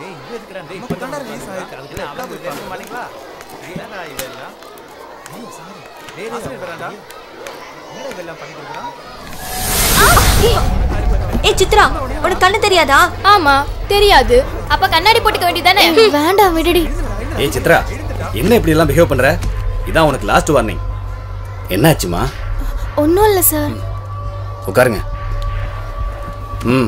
டேய் இங்க இருக்கடா டேய் இப்ப தான் ரிலீஸ் ஆயிருக்கு அதுக்கு அவங்க பேச மாட்டீங்களா என்னடா இதெல்லாம் டேய் சாரி டேய் ஆசிரியர் வரடா என்னடா இதெல்லாம் பண்ணிட்டு இருக்கறான் ஏ சித்ரா உனக்கு கண்ணு தெரியாதா ஆமா தெரியாது அப்ப கண்ணாடி போட்டுக்க வேண்டியதானே வேண்டாம் விடுடி ஏய் சித்ரா என்ன இப்படி எல்லாம் பிஹேவ் பண்ற இதான் உனக்கு லாஸ்ட் வார்னிங் என்னாச்சுமா ஒன்றும் இல்லை சார் உட்காருங்க ம்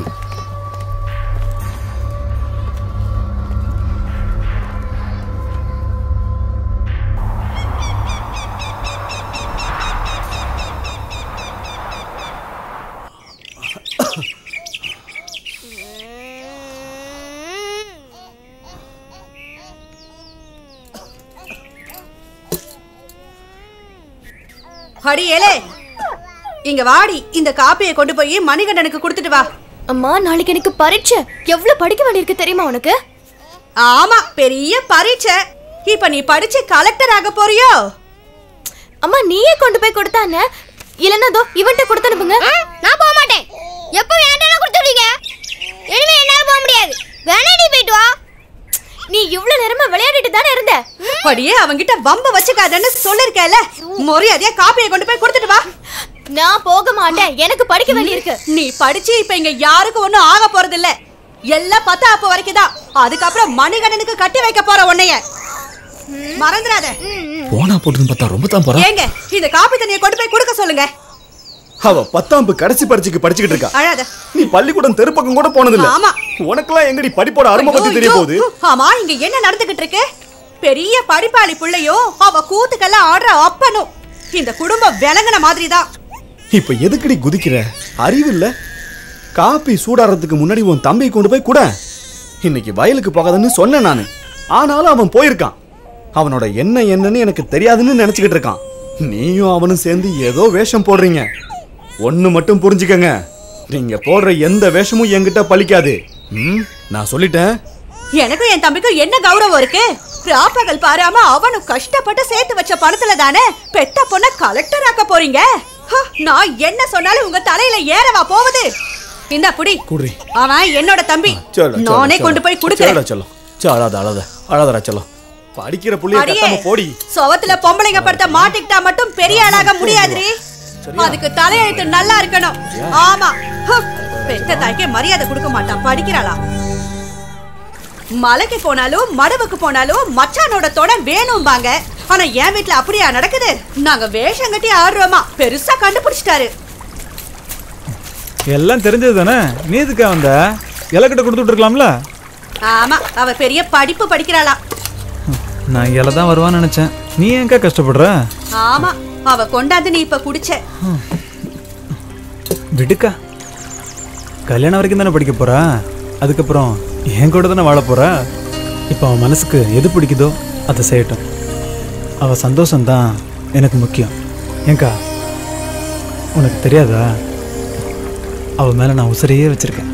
அடி ஏலே இங்க வாடி இந்த காப்பியை கொண்டு போய் மணிகண்டனுக்கு கொடுத்துட்டு வா அம்மா நாளைக்கு எனக்கு பரீட்சை எவ்வளவு படிக்க வேண்டியிருக்கு தெரியுமா உனக்கு ஆமா பெரிய பரீட்சை இப்ப நீ படிச்சு கலெக்டர் ஆக போறியோ அம்மா நீயே கொண்டு போய் கொடுத்தானே இல்லைன்னா தோ இவன்ட்ட கொடுத்து அனுப்புங்க நான் போக மாட்டேன் எப்போ வேண்டாம் கொடுத்துருவீங்க இனிமே என்னால போக முடியாது வேணா நீ போயிட்டு வா நீ இவ்வளவு நேரமா விளையாடிட்டு தானே இருந்த படியே அவங்கிட்ட வம்ப வச்சுக்காதன்னு சொல்லிருக்கேல மரியாதையா காப்பியை கொண்டு போய் கொடுத்துட்டு வா நான் போக மாட்டேன் எனக்கு படிக்க வேண்டியிருக்கு நீ படிச்சு இப்ப இங்க யாருக்கும் ஒண்ணும் ஆக போறது இல்ல எல்லாம் பத்தா அப்ப வரைக்கும் தான் அதுக்கப்புறம் மணிகண்டனுக்கு கட்டி வைக்க போற உன்னைய மறந்துடாத போனா போட்டுன்னு பார்த்தா ரொம்ப தான் போறான் ஏங்க இந்த காப்பி தண்ணியை கொண்டு போய் கொடுக்க சொல்லுங்க அவ பத்தாம்பு கடைசி பரீட்சைக்கு படிச்சுக்கிட்டு இருக்கா அழாத நீ பள்ளிக்கூடம் தெருப்பக்கம் கூட போனதில்ல ஆமா. உனக்கெல்லாம் எங்கடி படிப்போட அருமை பத்தி தெரிய ஐயோ, போகுது ஆமா இங்க என்ன நடந்துகிட்டு இருக்கு பெரிய படிப்பாளி பிள்ளையும் அவ கூத்துக்கெல்லாம் ஆடுற அப்பனும் இந்த குடும்பம் விளங்குன மாதிரி தான் இப்ப எதுக்குடி குதிக்கிற அறிவு இல்ல காப்பி சூடாறதுக்கு முன்னாடி உன் தம்பி கொண்டு போய் கூட இன்னைக்கு வயலுக்கு போகாதன்னு சொன்னேன் நானு ஆனாலும் அவன் போயிருக்கான் அவனோட என்ன என்னன்னு எனக்கு தெரியாதுன்னு நினைச்சுக்கிட்டு இருக்கான் நீயும் அவனும் சேர்ந்து ஏதோ வேஷம் போடுறீங்க ஒண்ணு மட்டும் புரிஞ்சுக்கங்க நீங்க போடுற எந்த வேஷமும் என்கிட்ட பலிக்காது ம் நான் சொல்லிட்டேன் எனக்கும் என் தம்பிக்கும் என்ன கௌரவம் இருக்கு ராப்பகல் பாராம அவனும் கஷ்டப்பட்டு சேர்த்து வச்ச பணத்துல தானே பெத்த பொண்ண கலெக்டர் ஆக்க போறீங்க ஹ, நான் என்ன சொன்னாலும் உங்க தலையில ஏறவா போகுது இந்த புடி குடி அவன் என்னோட தம்பி சொல்ல நானே கொண்டு போய் கொடுக்கிறேன் சொல்லும் சோ அழாத அழாத அழாதரா சொல்லும் படிக்கிற புள்ளைய அடியே கத்தாம போடி சுவத்துல பொம்பளைங்க படுத்த மாட்டிக்கிட்டா மட்டும் பெரிய ஆளாக முடியாதுரி அதுக்கு தலையெழுத்து நல்லா இருக்கணும் ஆமா ஹ, பெத்த தாய்க்கே மரியாதை கொடுக்க மாட்டான் படிக்கிறாளா மலைக்கு போனாலும் மடுவுக்கு போனாலும் மச்சானோட துணை வேணும்பாங்க ஆனா என் வீட்ல அப்படியா நடக்குது நாங்க வேஷம் கட்டி ஆடுறோமா பெருசா கண்டுபிடிச்சிட்டாரு எல்லாம் தெரிஞ்சது தானே நீ எதுக்கா வந்த இலக்கிட்ட கொடுத்துட்டு இருக்கலாம்ல ஆமா அவ பெரிய படிப்பு படிக்கிறாளா நான் இலை தான் வருவான்னு நினைச்சேன் நீ ஏன்க்கா கஷ்டப்படுற ஆமா அவ கொண்டாந்து நீ இப்ப குடிச்ச விடுக்கா கல்யாணம் வரைக்கும் தானே படிக்க போறா அதுக்கப்புறம் என் கூட தானே வாழ போறா இப்போ அவன் மனசுக்கு எது பிடிக்குதோ அதை செய்யட்டும் அவ சந்தோஷம்தான் எனக்கு முக்கியம் ஏங்கா உனக்கு தெரியாதா அவ மேல நான் உசிரையே வச்சிருக்கேன்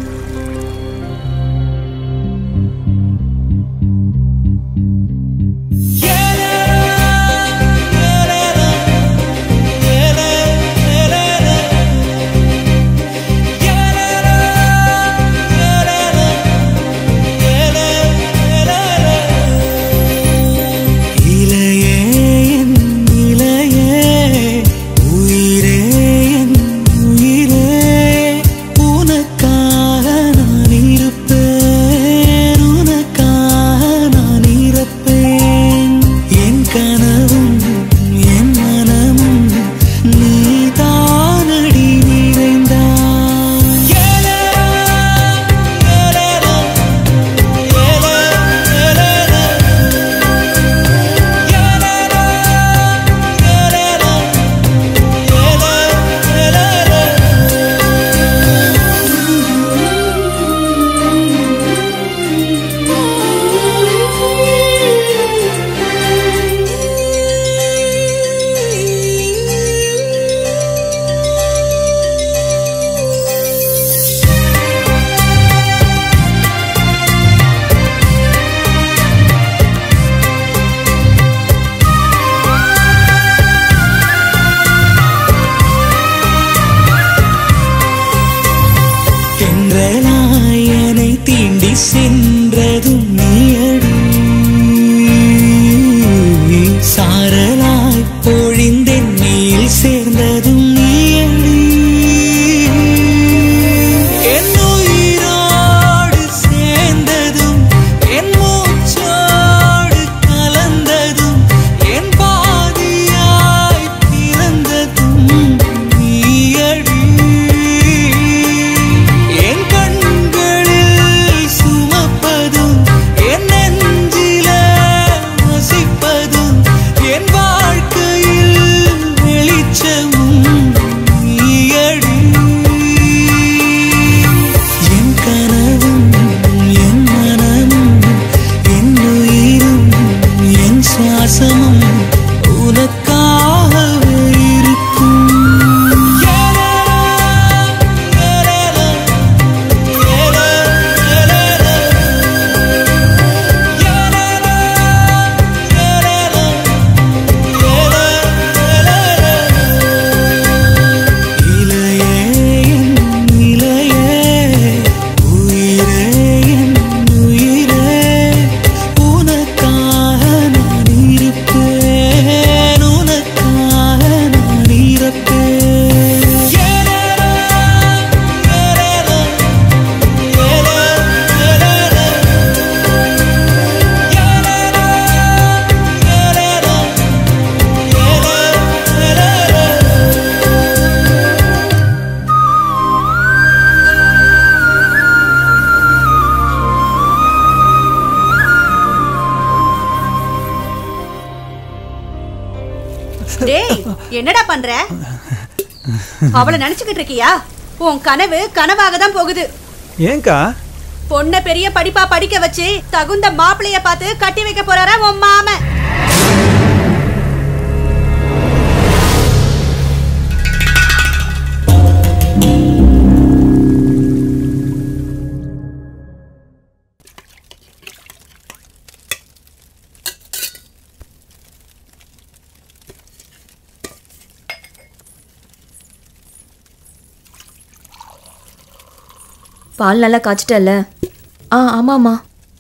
இலையே என் இலையே உயிரே என் உயிரே உனக்காக என்னடா பண்ற அவளை நினைச்சுக்கிட்டு இருக்கியா உன் கனவு கனவாக தான் போகுது ஏன்க்கா பொண்ணை பெரிய படிப்பா படிக்க வச்சு தகுந்த மாப்பிளைய பார்த்து கட்டி வைக்க போறாரா உன் மாமன் பால் நல்லா காய்ச்சிட்டல ஆ ஆமாம்மா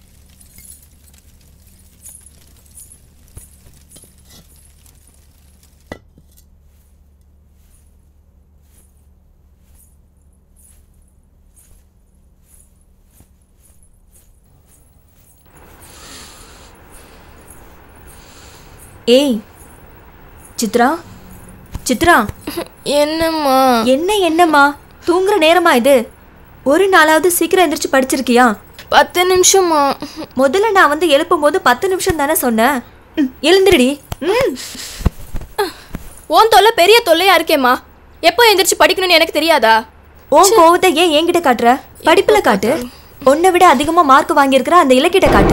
ஏய் சித்ரா சித்ரா என்னம்மா என்ன என்னம்மா தூங்குற நேரமா இது ஒரு நாளாவது சீக்கிரம் எந்திரிச்சு படிச்சிருக்கியா பத்து நிமிஷமா முதல்ல நான் வந்து எழுப்பும் போது பத்து நிமிஷம் தானே சொன்னேன் ம், எழுந்திருடி ம் உன் தொல்லை பெரிய தொல்லையா இருக்கேம்மா எப்போ எந்திரிச்சு படிக்கணும்னு எனக்கு தெரியாதா உன் கோவத்தை ஏன் என்கிட்ட காட்டுற படிப்புல காட்டு உன்னை விட அதிகமா மார்க் வாங்கியிருக்கிற அந்த இலக்கிட்ட காட்டு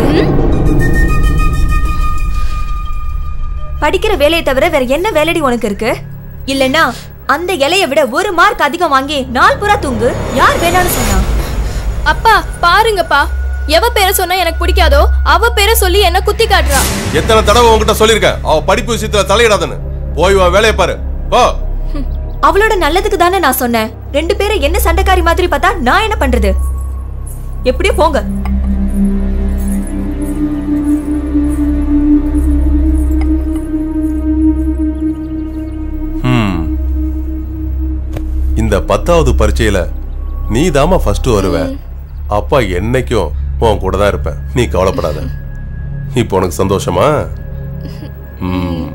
படிக்கிற வேலையை தவிர வேற என்ன வேலைடி உனக்கு இருக்கு இல்லனா அந்த இலைய விட ஒரு மார்க் அதிகம் வாங்கி நாள் பூரா தூங்கு யார் வேணாம்னு சொன்னா அப்பா பாருங்கப்பா எவ பேரை சொன்னா எனக்கு பிடிக்காதோ அவ பேரை சொல்லி என்ன குத்தி காட்டுறா எத்தனை தடவை உன்கிட்ட சொல்லியிருக்கேன் அவ படிப்பு விஷயத்துல தலையிடாதன்னு போய் உன் வேலையை பாரு போ அவளோட நல்லதுக்கு தானே நான் சொன்னேன் ரெண்டு பேரும் என்ன சண்டைக்காரி மாதிரி பார்த்தா நான் என்ன பண்றது எப்படியோ போங்க ம். இந்த பத்தாவது பரீட்சையில நீ தாமா ஃபர்ஸ்ட் வருவ அப்பா என்னைக்கும் உன் கூட தான் இருப்பேன் நீ கவலைப்படாத இப்போ உனக்கு சந்தோஷமா ம்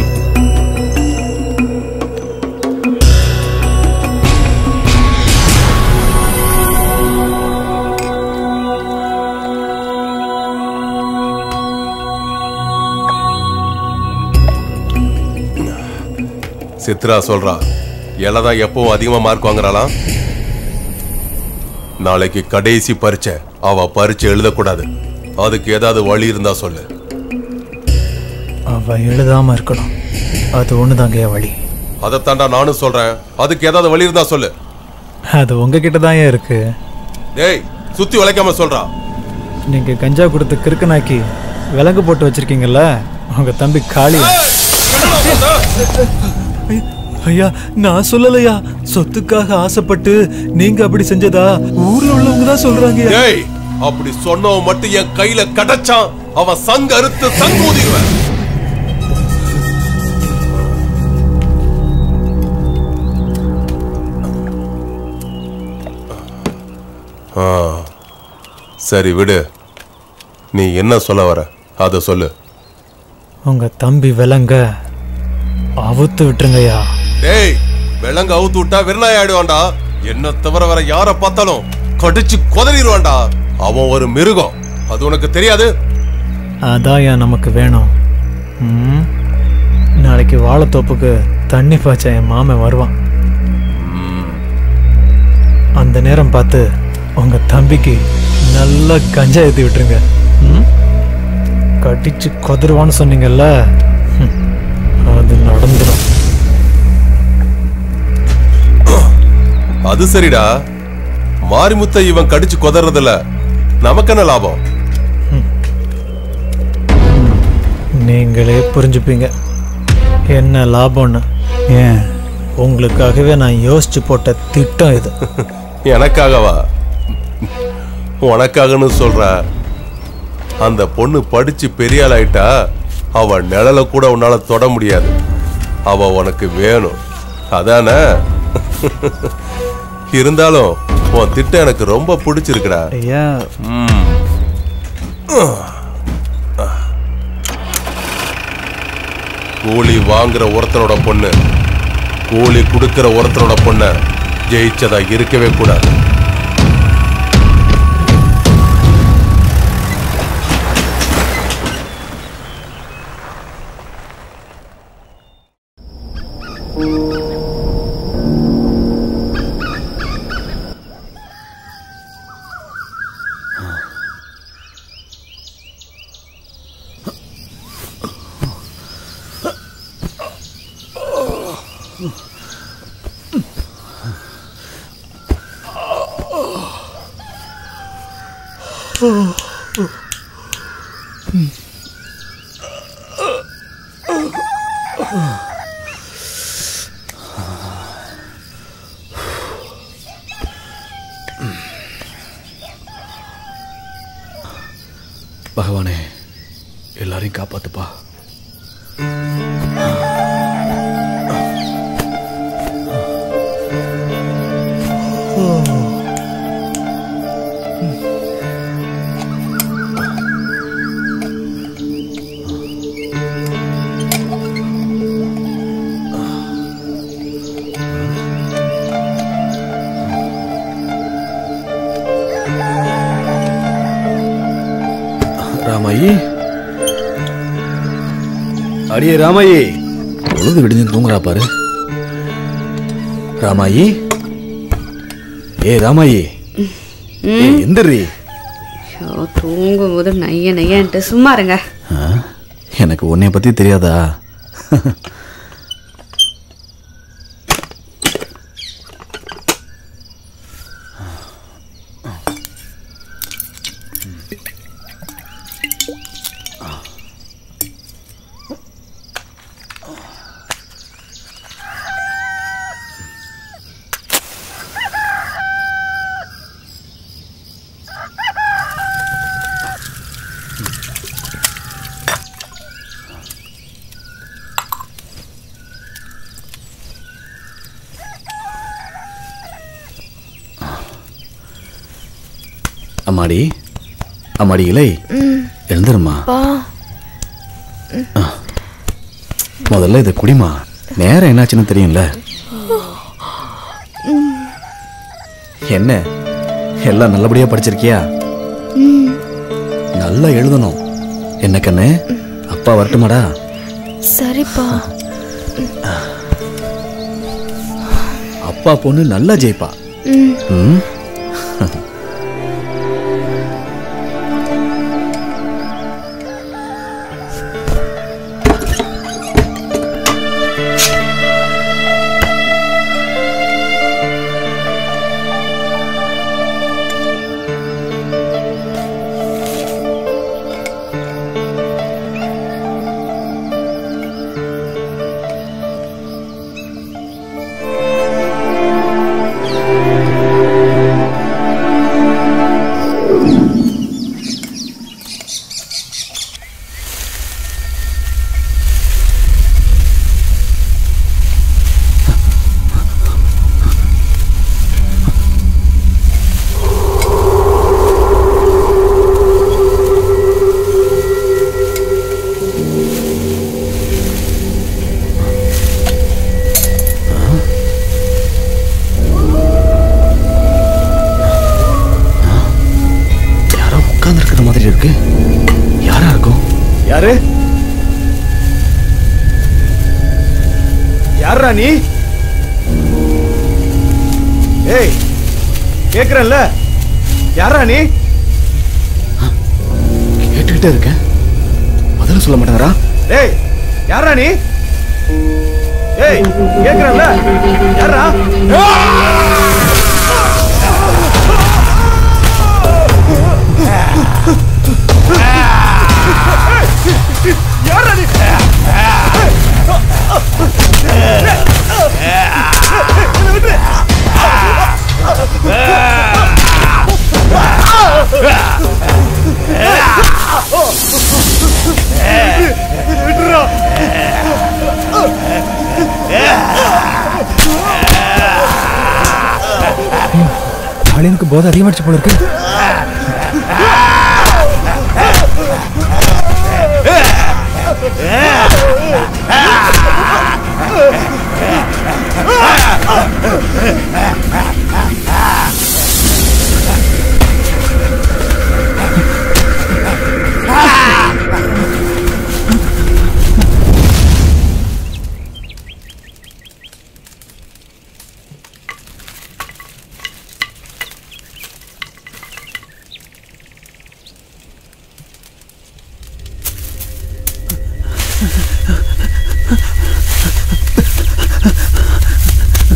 சித்ரா சொல்றா எலை தான் எப்பவும் அதிகமா மார்க் வாங்குறாளாம் நாளைக்கு கடைசி பரீட்சை அவ பரீட்சை எழுதக்கூடாது அதுக்கு ஏதாவது வழி இருந்தா சொல்லு அவ எழுதாம இருக்கணும் அது ஒண்ணுதாங்க வழி அதைத்தாண்டா நானும் சொல்றேன் அதுக்கு ஏதாவது வழி இருந்தா சொல்லு அது உங்ககிட்ட தான் இருக்கு டேய் சுத்தி உழைக்காம சொல்றா நீங்க கஞ்சா கொடுத்து கிறுக்கனாக்கி விலங்கு போட்டு வச்சிருக்கீங்கல்ல உங்க தம்பி காளி ஐயா நான் சொல்லலையா சொத்துக்காக ஆசைப்பட்டு நீங்க அப்படி செஞ்சதா ஊர்ல உள்ளவங்க தான் சொல்றாங்க டேய் அப்படி சொன்னவன் மட்டும் என் கையில கிடைச்சான் அவன் சங்க அறுத்து சங்க ஊதிடுவேன் ஆ, சரி விடு நீ என்ன சொல்ல வர அத சொல்லு உங்க தம்பி விலங்க அவுத்து விட்டுருங்கய்யா டேய் விலங்கு அவுத்து விட்டா வெறுநாய் ஆயிடுவான்டா என்ன தவிர வேற யார பார்த்தாலும் கடிச்சு கொதறிடுவான்டா அவன் ஒரு மிருகம் அது உனக்கு தெரியாது அதான் ஏன் நமக்கு வேணும் ம்? நாளைக்கு வாழைத்தோப்புக்கு தண்ணி பாய்ச்ச என் மாமன் வருவான் அந்த நேரம் பார்த்து உங்க தம்பிக்கு நல்லா கஞ்சா ஏற்றி விட்டுருங்க ம்? கடிச்சு கொதருவான்னு சொன்னீங்கல்ல ம், அது நடந்துடும் அது சரிடா மாரிமுத்த இவன் கடிச்சு கொதறதுல நமக்கு என்ன லாபம் நீங்களே புரிஞ்சுப்பீங்க என்ன லாபம்னு ஏன் உங்களுக்காகவே நான் யோசிச்சு போட்ட திட்டம் இது எனக்காகவா உனக்காகன்னு சொல்ற அந்த பொண்ணு படிச்சு பெரிய ஆள் ஆயிட்டா அவ நிழல கூட உன்னால தொட முடியாது அவ உனக்கு வேணும் அதானே இருந்தாலும் உன் திட்டம் எனக்கு ரொம்ப பிடிச்சிருக்குடா ஐயா ம். கூலி வாங்குற ஒருத்தனோட பொண்ணு கூலி கொடுக்கிற ஒருத்தனோட பொண்ண ஜெயிச்சதா இருக்கவே கூடாது பகவானே எல்லாரையும் காப்பாத்துப்பா ராமாயி அடியே ராமாயி பொழுது விடிஞ்சு தூங்குறா பாரு ராமாயி ஏ ராமாயி ஏ எந்திரி ஐயோ தூங்கும்போது நைய நையன்ட்டு சும்மா இருங்க எனக்கு உன்னைய பத்தி தெரியாதா அம்மாடி அம்மாடி இலை ம். எழுந்துருமா பா முதல்ல இதை குடிமா நேரம் என்னாச்சுன்னு தெரியும்ல ம். என்ன எல்லாம் நல்லபடியா படிச்சிருக்கியா ம். நல்லா எழுதணும் என்ன கண்ணு அப்பா வரட்டுமாடா சரிப்பா அப்பா பொண்ணு நல்லா ஜெயிப்பா ம். ம் யாரோ உட்கார்ந்து இருக்கிற மாதிரி இருக்கு யாரா இருக்கும் யாரு யாரா நீ ஏய் கேக்குறல்ல யாரா நீ கேட்டுக்கிட்டே இருக்கேன் பதில் சொல்ல மாட்டேங்கிறா ஏய் யாரா நீ ஏய் கேக்குறல்ல யாரா யாரா நீ அழியனுக்கு போதை அதிகமாகிடுச்சு போல இருக்கு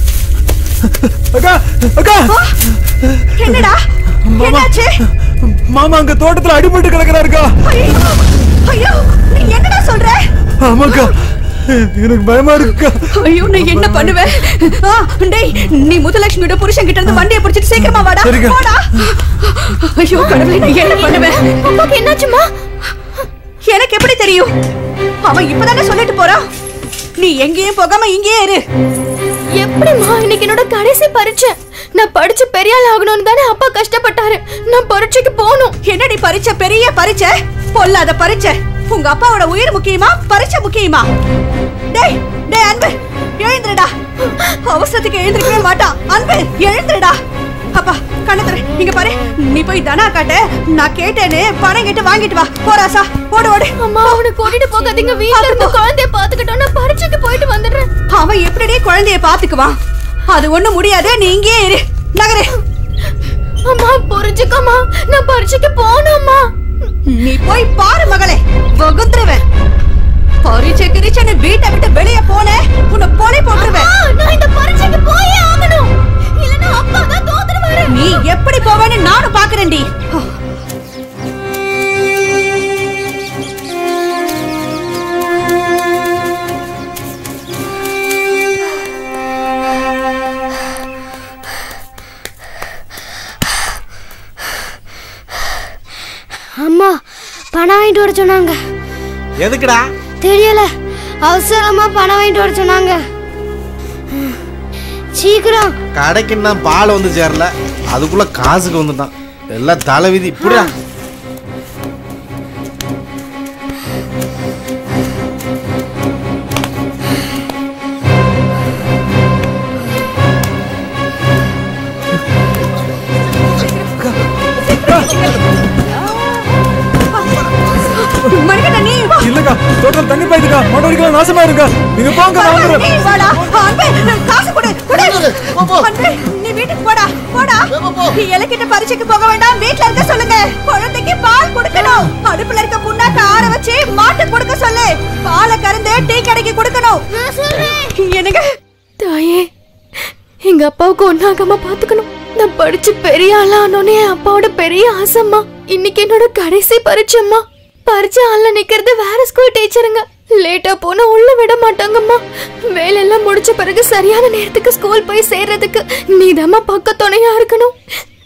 அக்கா அக்கா என்னடா என்னாச்சு மாமா அங்க தோட்டத்துல அடிபட்டு கிடக்குறாருக்கா ஐயோ நீ என்னடா சொல்ற ஆமாக்கா எனக்கு பயமா இருக்குக்கா ஐயோ நான் என்ன பண்ணுவேன் ஆ, டேய் நீ முத்துலட்சுமியோட புருஷன் கிட்ட இருந்து வண்டியை பிடிச்சிட்டு சீக்கிரமா வாடா சரிங்க. போடா ஐயோ கடவுளே நான் என்ன பண்ணுவேன் அப்பாக்கு என்னாச்சுமா எனக்கு எப்படி தெரியும் அவன் இப்பதானே சொல்லிட்டு போறான் நீ எங்கேயும் போகாம இங்கேயே இரு எப்படிம்மா இன்னைக்கு என்னோட கடைசி பரீட்சை நான் படிச்சு பெரிய ஆள் ஆகணும்னு தானே அப்பா கஷ்டப்பட்டாரு நான் பரீட்சைக்கு போகணும் என்னடி பரீட்சை பெரிய பரீட்சை பொல்லாத பரீட்சை உங்க அப்பாவோட உயிர் முக்கியமா பரீட்சை முக்கியமா டேய் டேய் அன்பு எழுந்துடா அவசரத்துக்கு எழுந்திருக்கவே மாட்டான் அன்பு எழுந்துடா அப்பா கண்ணத்துற இங்க பாரு நீ போய் தனா காட்ட நான் கேட்டேன்னு பணம் கேட்டு வாங்கிட்டு வா போராசா ஓடு ஓடு அம்மா அவனை கூட்டிட்டு போகாதீங்க வீட்ல இருந்து குழந்தைய பாத்துக்கிட்டோம் நான் பரீட்சைக்கு போயிட்டு வந்துடுறேன் அவன் எப்படிடே குழந்தைய பாத்துக்குவான் அது ஒண்ணும் முடியாது நீ இங்கே இரு நகரு அம்மா புரிஞ்சுக்கம்மா நான் பரீட்சைக்கு போகணும்மா நீ போய் பாரு மகளே வகுந்துருவேன் பரீட்சை கிரிச்சன்னு வீட்டை விட்டு வெளிய போன உன்னை போனே போட்டுருவேன் நான் இந்த பரீட்சைக்கு போயே ஆகணும் இல்லனா அப்பா தான் தோத்துடுவாரு நீ எப்படி போவேன்னு நானும் பாக்குறேன்டி அம்மா பணம் வாங்கிட்டு வர சொன்னாங்க எதுக்குடா தெரியல அவசரமா பணம் வாங்கிட்டு வர சொன்னாங்க சீக்கிரம் கடைக்கு இன்னும் பால் வந்து சேரல அதுக்குள்ள காசுக்கு வந்துட்டான் எல்லாம் தலைவிதி இப்படியா மணிகண்டன் நீ வா இல்லக்கா தோட்டத்தில் தண்ணி பாய்க்குக்கா மண்டவடிக்கலாம் நாசமா இருக்கா நீங்க போங்க நான் நீ வந்துடுறேன் வாடா அன்பே காசு கொடு கொடு அன்பே நீ வீட்டுக்கு போடா போடா நீ இலக்கிட்ட பரீட்சைக்கு போக வேண்டாம் வீட்ல இருக்க சொல்லுங்க குழந்தைக்கு பால் கொடுக்கணும் அடுப்புல இருக்க புண்ணாக்க ஆற வச்சு மாட்டு கொடுக்க சொல்லு பாலை கறந்து டீ கடைக்கு கொடுக்கணும் என்னங்க தாயே எங்க அப்பாவுக்கு ஒன்னாகாம பாத்துக்கணும் நான் படிச்சு பெரிய ஆளானோனே என் அப்பாவோட பெரிய ஆசைம்மா இன்னைக்கு என்னோட கடைசி பரீட்சைம்மா பரீட்சை ஆள்ல நிக்கிறது வேற ஸ்கூல் டீச்சருங்க லேட்டா போனா உள்ள விட மாட்டாங்கம்மா வேலையெல்லாம் முடிச்ச பிறகு சரியான நேரத்துக்கு ஸ்கூல் போய் சேர்றதுக்கு நீதாம்மா பக்க துணையா இருக்கணும்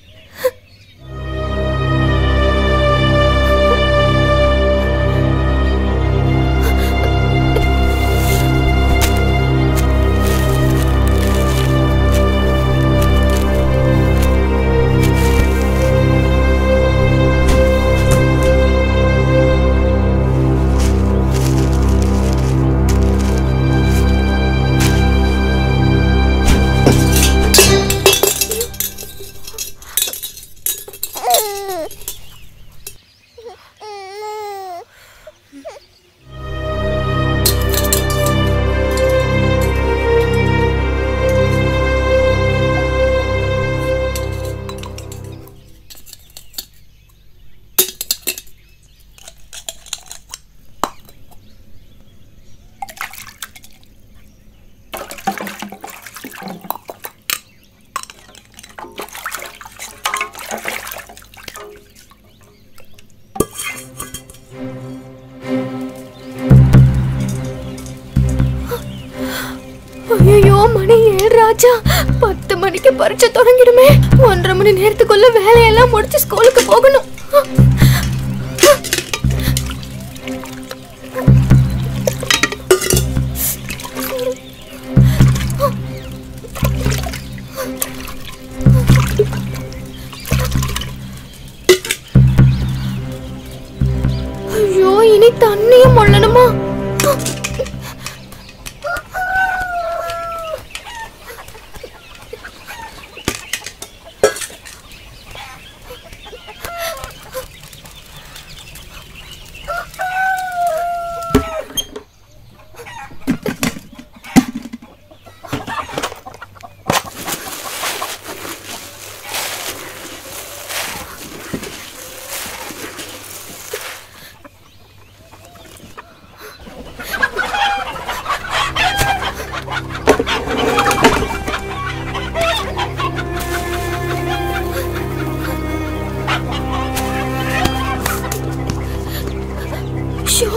ஐயோ மணி ஏழு ராஜா பத்து மணிக்கு பரீட்சை தொடங்கிடுமே ஒன்றரை மணி நேரத்துக்குள்ள வேலையெல்லாம் முடிச்சு ஸ்கூலுக்கு போகணும் ஐயோ இனி தண்ணியும் மொள்ளணுமா ஷோ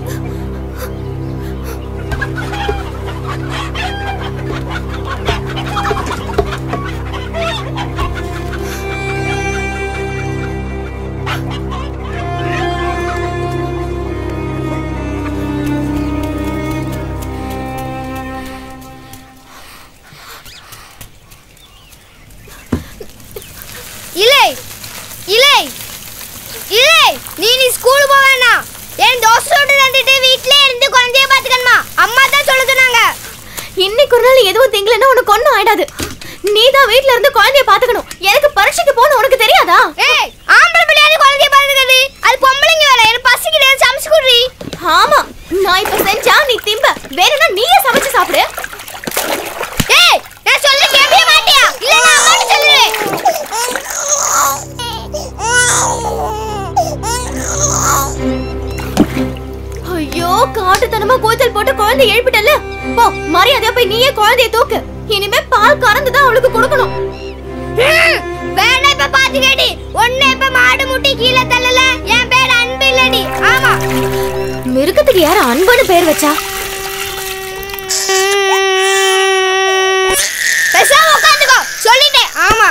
இலை இலை இலை நீ நீ ஸ்கூல் போக வேணாம் என் தோசையோடு தந்துட்டு வீட்லயே இருந்து குழந்தைய பாத்துக்கணுமா அம்மா தான் சொல்ல சொன்னாங்க இன்னைக்கு ஒரு நாள் எதுவும் திங்கலன்னா உனக்கு ஒண்ணும் ஆயிடாது நீ தான் வீட்ல இருந்து குழந்தைய பாத்துக்கணும் எனக்கு பரீட்சைக்கு போன உனக்கு தெரியாதா ஏய் ஆம்பளை பிள்ளையாரு குழந்தைய பாத்துக்கிறது அது பொம்பளைங்க வேலை எனக்கு பசிக்குது சமைச்சு குடுறி ஆமா நான் இப்ப செஞ்சா நீ திம்ப வேணும்னா நீயே சமைச்சு சாப்பிடு ஏய் நான் சொல்ல கேட்கவே மாட்டியா இல்ல நான் அம்மாட்ட சொல்லுவேன் ஐயோ காட்டுத்தனமா கூச்சல் போட்டு குழந்தை எழுப்பிட்டல போ மரியாதையா போய் நீயே குழந்தைய தூக்கு இனிமே பால் கறந்து தான் அவளுக்கு கொடுக்கணும் ம், வேணா இப்ப பாத்துக்கடி ஒண்ணு இப்ப மாடு முட்டி கீழே தள்ளல என் பேர் அன்பு இல்லடி ஆமா மிருகத்துக்கு யார் அன்புன்னு பேர் வச்சா பேசாம உட்காந்துக்கோ சொல்லிட்டேன் ஆமா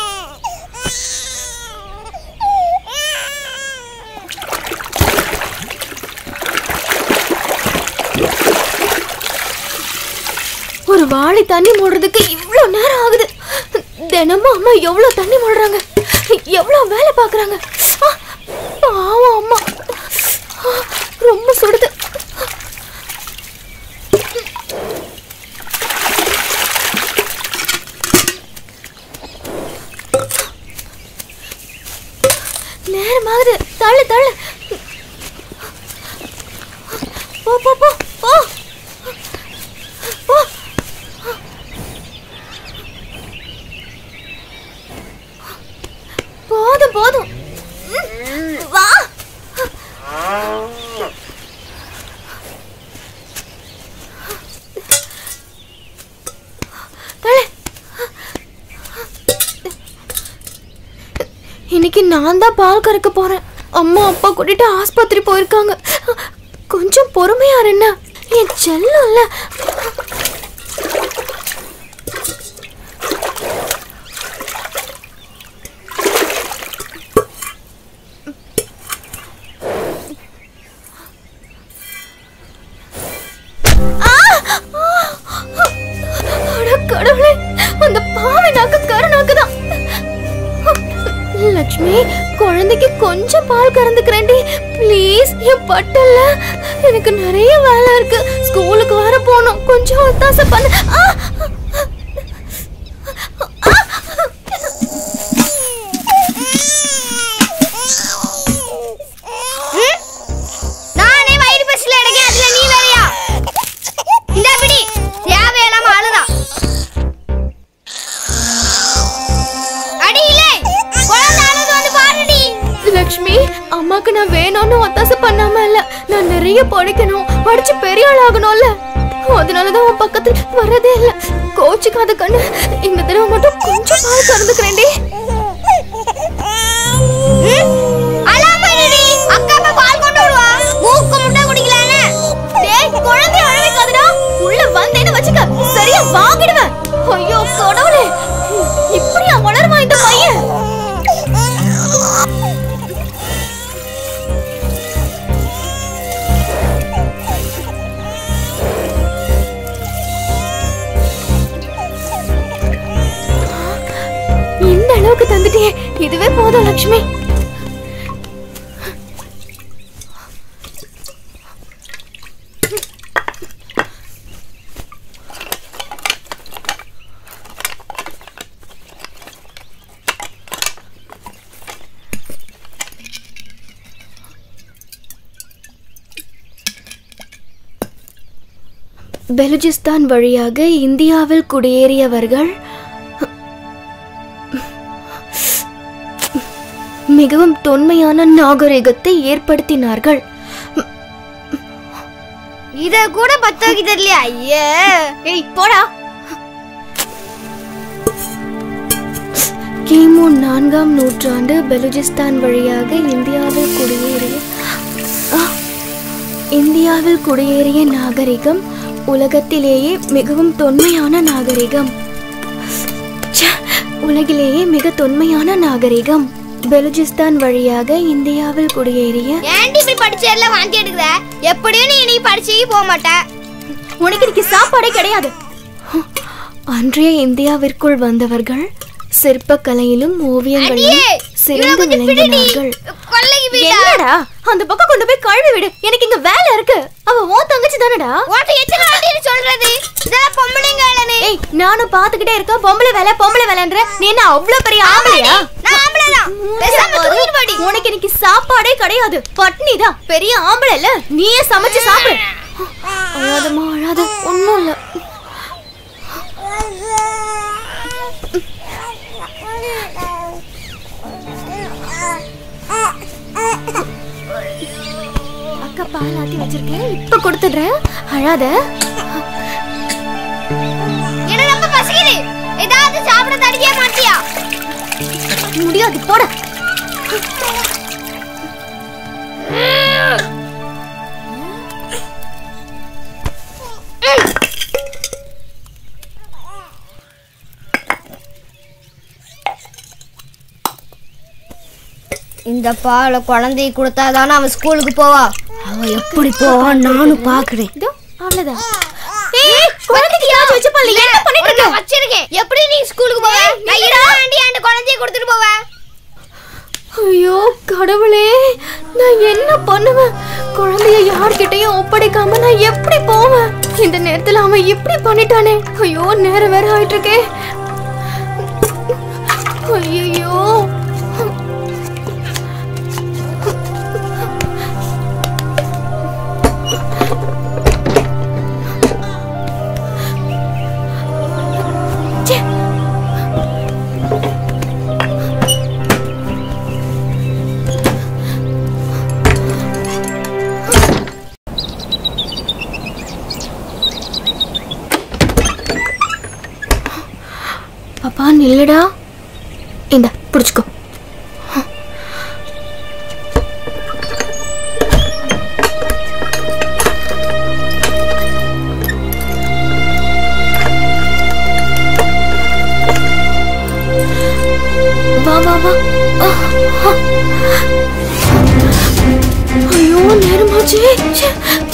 ஒரு வாளி தண்ணி மூடுறதுக்கு இவ்ளோ நேரம் ஆகுது தினமும் அம்மா எவ்வளவு தண்ணி மூடுறாங்க எவ்வளவு வேலை பார்க்கறாங்க ஆ, பாவம் அம்மா ஆ, ரொம்ப சுடுது நேரமாகுது தள்ளு தள்ளு போ போ போ போ போ போதும் போதும் ம், வா தள்ளு. இன்னைக்கு நான் தான் பால் கறக்க போறேன் அம்மா அப்பா கூட்டிட்டு ஆஸ்பத்திரி போயிருக்காங்க கொஞ்சம் பொறுமையா இரு என்ன என் செல்லம்ல அட கடவுளே அந்த பாவை நாக்கு கருநாக்கு தான் லக்ஷ்மி குழந்தைக்கு கொஞ்சம் பால் கறந்துக்கிறேன்டி ப்ளீஸ் என் பட்டல்ல எனக்கு நிறைய வேலை இருக்கு ஸ்கூலுக்கு வர போகணும் கொஞ்சம் ஒத்தாசை பண்ணு ஆ! ம்? நானே வயிறு பசில எடுக்கேன் அதுல நீ வேறையா இந்த பிடி தேவையில்லாம அழுதா அடி இல்லை குழந்தை அழுது வந்து பாருடி லக்ஷ்மி அம்மாக்கு நான் வேணும்னு ஒத்தாசை பண்ணாம இல்ல நான் நிறைய படிக்கணும் படிச்சு பெரிய ஆள் ஆகணும்ல அதனாலதான் உன் பக்கத்துல வரதே இல்ல கோச்சுக்காத கண்ணு இந்த தடவை மட்டும் கொஞ்சம் பால் கறந்துக்கிறேன்டி ம்? அழாம இருடி அக்கா அப்பா பால் கொண்டு வருவா மூக்கு முட்டை குடிக்கலான்னு டேய் குழந்தை அழ வைக்காதடா உள்ள வந்தேன்னு வச்சுக்க சரியா வாங்கிடுவேன் ஐயோ கடவுளே இப்படியா வளருவான் இந்த பையன் இந்த அளவுக்கு தந்துட்டியே இதுவே போதும் லக்ஷ்மி பெலுஜிஸ்தான் வழியாக இந்தியாவில் குடியேறியவர்கள் மிகவும் தொன்மையான நாகரிகத்தை ஏற்படுத்தினார்கள் இத கூட பத்த வைக்க தெரியலையா ஐயே ஏய் போடா கிமு நான்காம் நூற்றாண்டு பெலுஜிஸ்தான் வழியாக இந்தியாவில் குடியேறிய ஆ! இந்தியாவில் குடியேறிய நாகரிகம் உலகத்திலேயே மிகவும் தொன்மையான நாகரிகம் ச்ச, உலகிலேயே மிக தொன்மையான நாகரிகம் பெலுஜிஸ்தான் வழியாக இந்தியாவில் குடியேறிய ஏன்டி இப்படி படிச்சதுல வாந்தி எடுக்கிற எப்படியும் நீ நீ படிச்சு போக மாட்ட உனக்கு இன்னைக்கு சாப்பாடே கிடையாது அன்றைய இந்தியாவிற்குள் வந்தவர்கள் சிற்பக்கலையிலும் ஓவியங்களிலும் அடியே, சிறந்து இவனை கொஞ்சம் பிடிடி. விளங்கினார்கள் கொல்லைக்கு போயிட்டா. என்னடா அந்த பக்கம் கொண்டு போய் கழுவி விடு எனக்கு இங்க வேலை இருக்கு அவ ஓ தங்கச்சி தானடா உன்கிட்ட எத்தனை வாட்டி சொல்றது இதெல்லாம் பொம்பளைங்க வேலைன்னு ஏய் நானும் பாத்துக்கிட்டே இருக்க பொம்பளை வேலை பொம்பளை வேலைன்ற நீ என்ன அவ்வளவு பெரிய ஆம்பளையா நான் ஆம்பளைதான் பேசாம தூக்கிட்டு போடி உனக்கு இன்னைக்கு சாப்பாடே கிடையாது பட்னி தான் பெரிய ஆம்பளை இல்ல நீயே சமைச்சு சாப்பிடு அழாதம்மா அழாத ஒண்ணும் இல்ல அக்கா பால் ஆத்தி வச்சிருக்கேன் இப்ப கொடுத்துடுறேன் அழாத எனக்கு ரொம்ப பசிக்குது ஏதாவது சாப்பிட தடிக்கவே மாட்டியா முடியாது போட இந்த பாலை குழந்தைக்கு கொடுத்தா தானே அவன் ஸ்கூலுக்கு போவா அவ எப்படி போவான் நானும் பாக்குறேன் இதோ அவ்வளவுதான் ஏய் குழந்தைக்கு யாச்சும் வச்சு பால் என்ன பண்ணிட்டு இருக்க நான் வச்சிருக்கேன் எப்படி நீ ஸ்கூலுக்கு போவ நான் இருக்க வேண்டிய அந்த குழந்தைய கொடுத்துட்டு போவேன் ஐயோ கடவுளே நான் என்ன பண்ணுவேன் குழந்தைய யார்கிட்டயும் ஒப்படைக்காம நான் எப்படி போவேன் இந்த நேரத்துல அவன் இப்படி பண்ணிட்டானே ஐயோ நேரம் வேற ஆயிட்டு இருக்கே ஐயோ பாப்பா நில்லுடா இந்த பிடிச்சுக்கோ வா வா வா ஆ, ஆ. ஐயோ நேரமாச்சு ச்சே.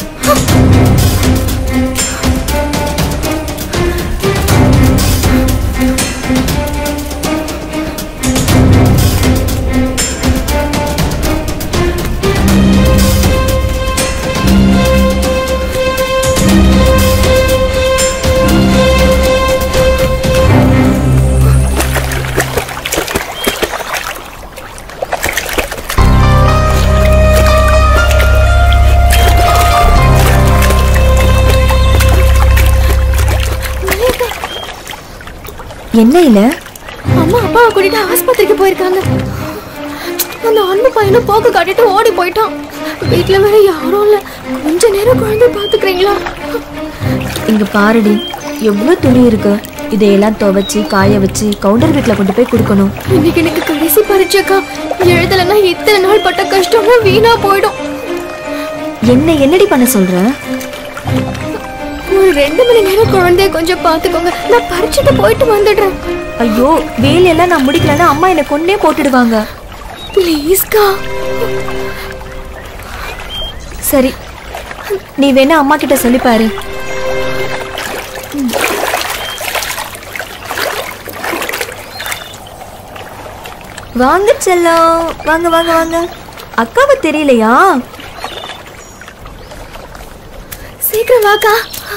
என்ன இல்ல அம்மா அப்பாவை கூட்டிட்டு ஆஸ்பத்திரிக்கு போயிருக்காங்க அந்த அன்பு பையனும் போக்கு காட்டிட்டு ஓடி போயிட்டான் வீட்டுல வேற யாரும் இல்ல கொஞ்ச நேரம் குழந்தை பாத்துக்கிறீங்களா இங்க பாருடி எவ்வளவு துணி இருக்கு இதையெல்லாம் துவைச்சு காய வச்சு கவுண்டர் வீட்ல கொண்டு போய் கொடுக்கணும் இன்னைக்கு எனக்கு கடைசி பரீட்சைக்கா எழுதலைன்னா இத்தனை நாள் பட்ட கஷ்டமும் வீணா போயிடும் என்ன என்னடி பண்ண சொல்ற ஒரு ரெண்டு மணி நேரம் குழந்தைய கொஞ்சம் பாத்துக்கோங்க நான் பரீட்சைக்கு போயிட்டு வந்துடுறேன் ஐயோ வேலையெல்லாம் நான் முடிக்கலன்னா அம்மா என்னை கொன்னே போட்டுடுவாங்க ப்ளீஸ்க்கா சரி நீ வேணா அம்மா கிட்ட சொல்லி பாரு ம். வாங்க செல்லம் வாங்க வாங்க வாங்க அக்காவை தெரியலையா சீக்கிரம் வாக்கா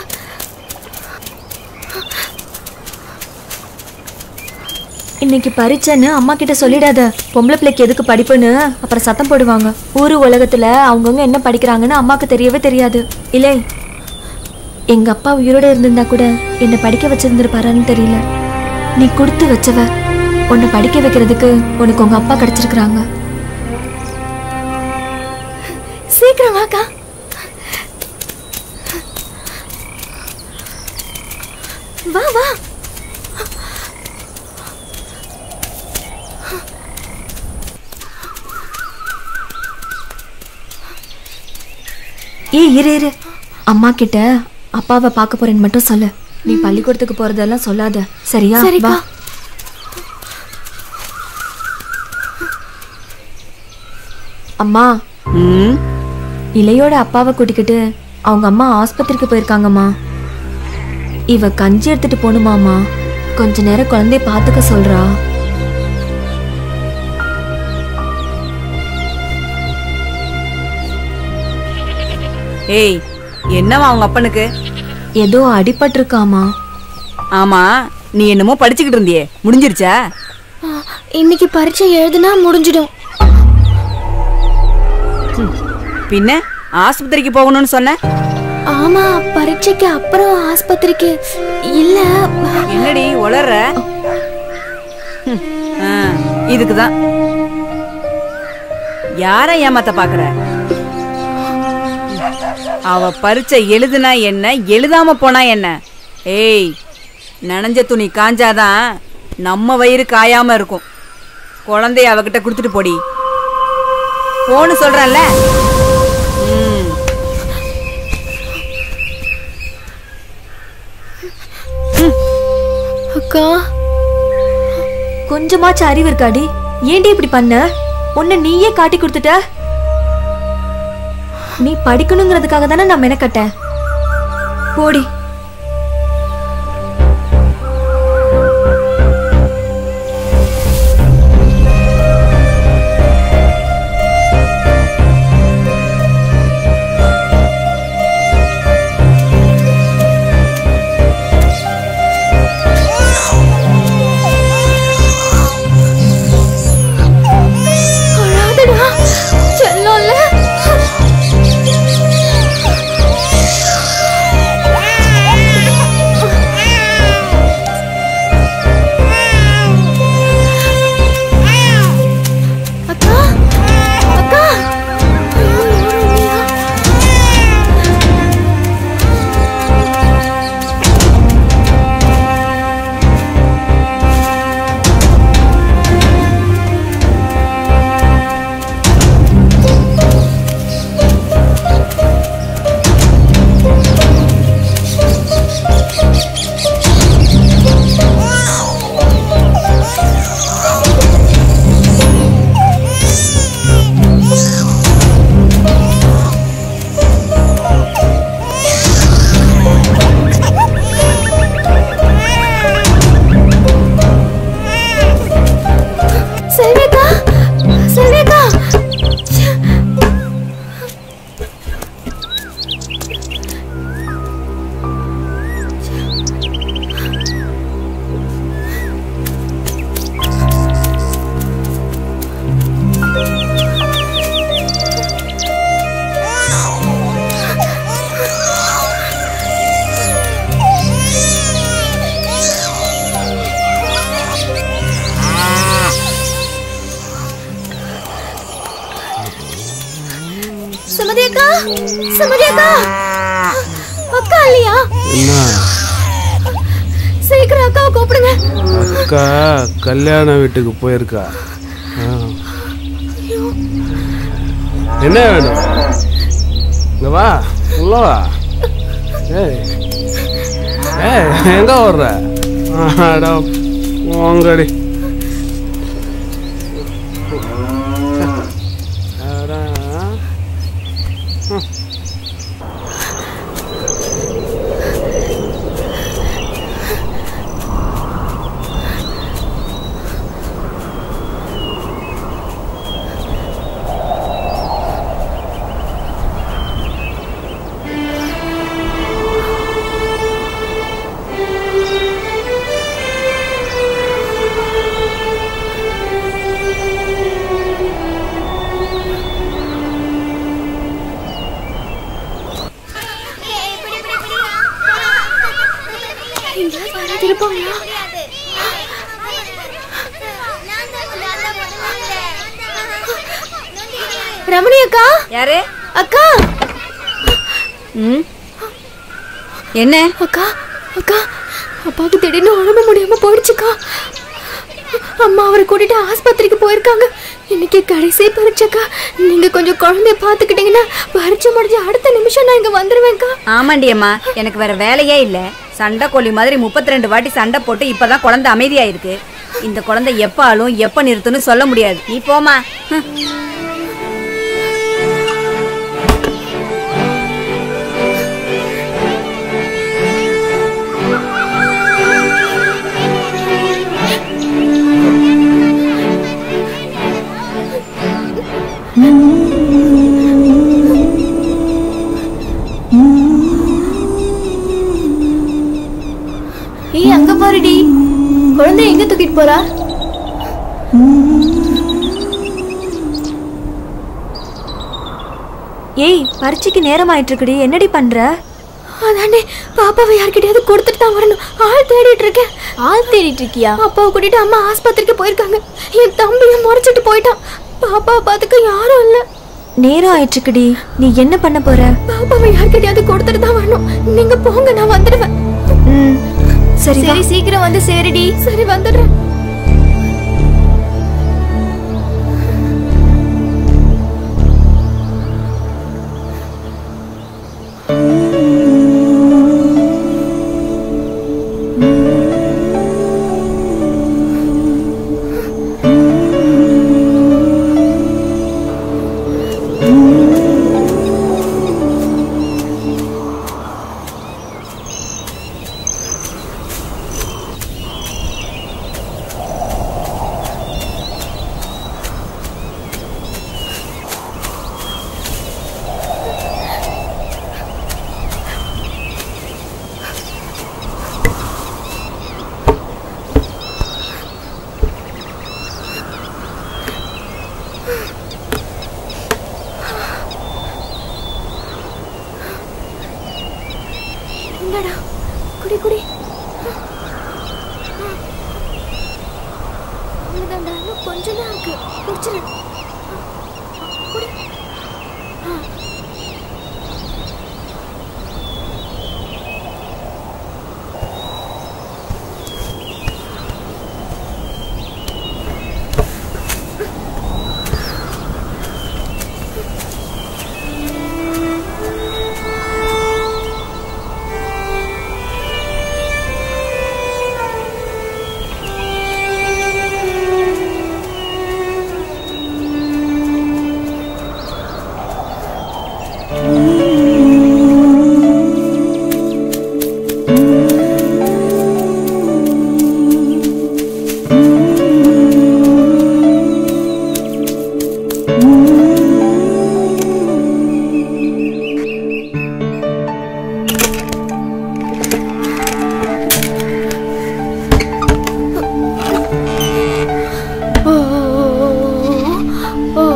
இன்னைக்கு பரீட்சைன்னு அம்மா கிட்ட சொல்லிடாத பொம்பளை பிள்ளைக்கு எதுக்கு படிப்புன்னு அப்புறம் சத்தம் போடுவாங்க ஊரு உலகத்துல அவங்கவுங்க என்ன படிக்கிறாங்கன்னு அம்மாக்கு தெரியவே தெரியாது இல்லை எங்க அப்பா உயிரோட இருந்திருந்தா கூட என்னை படிக்க வச்சிருந்திருப்பாரான்னு தெரியல நீ கொடுத்து வச்சவ உன்னை படிக்க வைக்கிறதுக்கு உனக்கு உங்க அப்பா கிடைச்சிருக்கிறாங்க சீக்கிரம் வாக்கா வா வா ஏய் இரு இரு அம்மா கிட்ட அப்பாவை பார்க்க போறேன்னு மட்டும் சொல்லு நீ பள்ளிக்கூடத்துக்கு போறதெல்லாம் சொல்லாத சரியா சரிக்கா. வா அம்மா இளையோட அப்பாவை கூட்டிக்கிட்டு அவங்க அம்மா ஆஸ்பத்திரிக்கு போயிருக்காங்கம்மா இவ கஞ்சி எடுத்துட்டு போகணுமாமா கொஞ்ச நேரம் குழந்தைய பார்த்துக்க சொல்றா ஏய் என்னவா அவங்க அப்பனுக்கு ஏதோ அடிபட்டிருக்காமா ஆமா நீ என்னமோ படிச்சுக்கிட்டு இருந்தியே முடிஞ்சிருச்சா ஆ, இன்னைக்கு பரீட்சை எழுதுனா முடிஞ்சிடும் பின்ன ஆஸ்பத்திரிக்கு போகணும்னு சொன்ன ஆமா பரீட்சைக்கு அப்புறம் ஆஸ்பத்திரிக்கு இல்ல என்னடி உளற இதுக்குதான் யார ஏமாத்த பாக்குற அவ பரீட்சை எழுதுனா என்ன எழுதாம போனா என்ன ஏய் நனைஞ்ச துணி காஞ்சாதான் நம்ம வயிறு காயாம இருக்கும் குழந்தைய அவகிட்ட கொடுத்துட்டு போடி போன்னு சொல்றேன்ல ம் அக்கா கொஞ்சமாச்சும் அறிவு இருக்காடி ஏன்டி இப்படி பண்ண உன்னை நீயே காட்டி கொடுத்துட்ட நீ படிக்கணுங்கிறதுக்காக தானே நான் மெனக்கட்டேன் போடி அழாதடா செல்லோல்ல அக்கா அக்கா ஐயோ, யாரும் இல்லையா? செல்விக்கா செல்விக்கா சுமதி அக்கா சுமதி அக்கா அக்கா இல்லையா என்ன சீக்கிரம் அக்காவை கூப்பிடுங்க அக்கா கல்யாண வீட்டுக்கு போயிருக்கா ஆ. என்ன வேணும் இங்க வா உள்ள வா ஏய் ஏய் எங்க வர்ற அட போங்கடி அட, ம். எங்கேயாவது யாராவது இருப்பாங்களா ரமணி அக்கா யாரு அக்கா ம் என்ன அக்கா அக்கா அப்பாவுக்கு திடீர்னு உடம்பு முடியாம போயிடுச்சுக்கா அம்மா அவரை கூட்டிட்டு ஆஸ்பத்திரிக்கு போயிருக்காங்க இன்னைக்கு கடைசி பரீட்சைக்கா நீங்க கொஞ்சம் குழந்தைய பாத்துக்கிட்டீங்கன்னா பரீட்சை முடிஞ்ச அடுத்த நிமிஷம் நான் இங்க வந்துருவேன்க்கா ஆமாண்டி அம்மா எனக்கு வேற வேலையே இல்ல சண்டை கோழி மாதிரி முப்பத்தி ரெண்டு வாட்டி சண்டை போட்டு இப்பதான் குழந்தை அமைதியா இருக்கு இந்த குழந்தை எப்ப ஆளும் எப்ப நிறுத்துன்னு சொல்ல முடியாது நீ போமா ஹம். ஏய் அங்க பாருடி குழந்தை எங்க தூக்கிட்டு போறா ஏய் பரீட்சைக்கு நேரம் ஆயிட்டு இருக்குடி என்னடி பண்ற அதானே பாப்பாவை யார்கிட்டயாவது கொடுத்துட்டு தான் வரணும் ஆள் தேடிட்டு இருக்கேன் ஆள் தேடிட்டு இருக்கியா அப்பாவை கூட்டிட்டு அம்மா ஆஸ்பத்திரிக்கு போயிருக்காங்க என் தம்பியும் முறைச்சிட்டு போயிட்டான் பாப்பாவை பார்த்துக்க யாரும் இல்ல நேரம் ஆயிட்டு இருக்குடி நீ என்ன பண்ண போற பாப்பாவை யார்கிட்டயாவது கொடுத்துட்டு தான் வரணும் நீங்க போங்க நான் வந்துடுவேன் சரி வா. சரி சீக்கிரம் வந்து சேருடி சரி வந்துடுறேன் இந்தடா குடி குடி அவ்வளோதான்டா இன்னும் கொஞ்சம் தான் இருக்கு குடிச்சிரு குடி ஆ. ஓ, ஓ,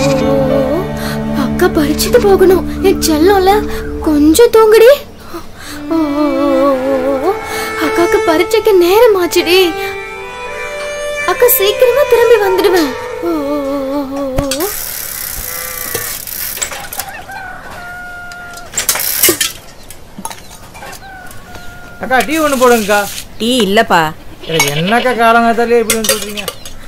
அக்கா பறிச்சுட்டு போகணும் என் செல்லம்ல கொஞ்சம் தூங்குடி ஓ, அக்காக்கு பரீட்சைக்கு நேரம் ஆச்சுடி அக்கா சீக்கிரமா திரும்பி வந்துடுவேன் ஓ, அக்கா டீ ஒன்று போடுங்கக்கா டீ இல்லப்பா எனக்கு என்னக்கா காலங்காத்தாலே இப்படின்னு சொல்றீங்க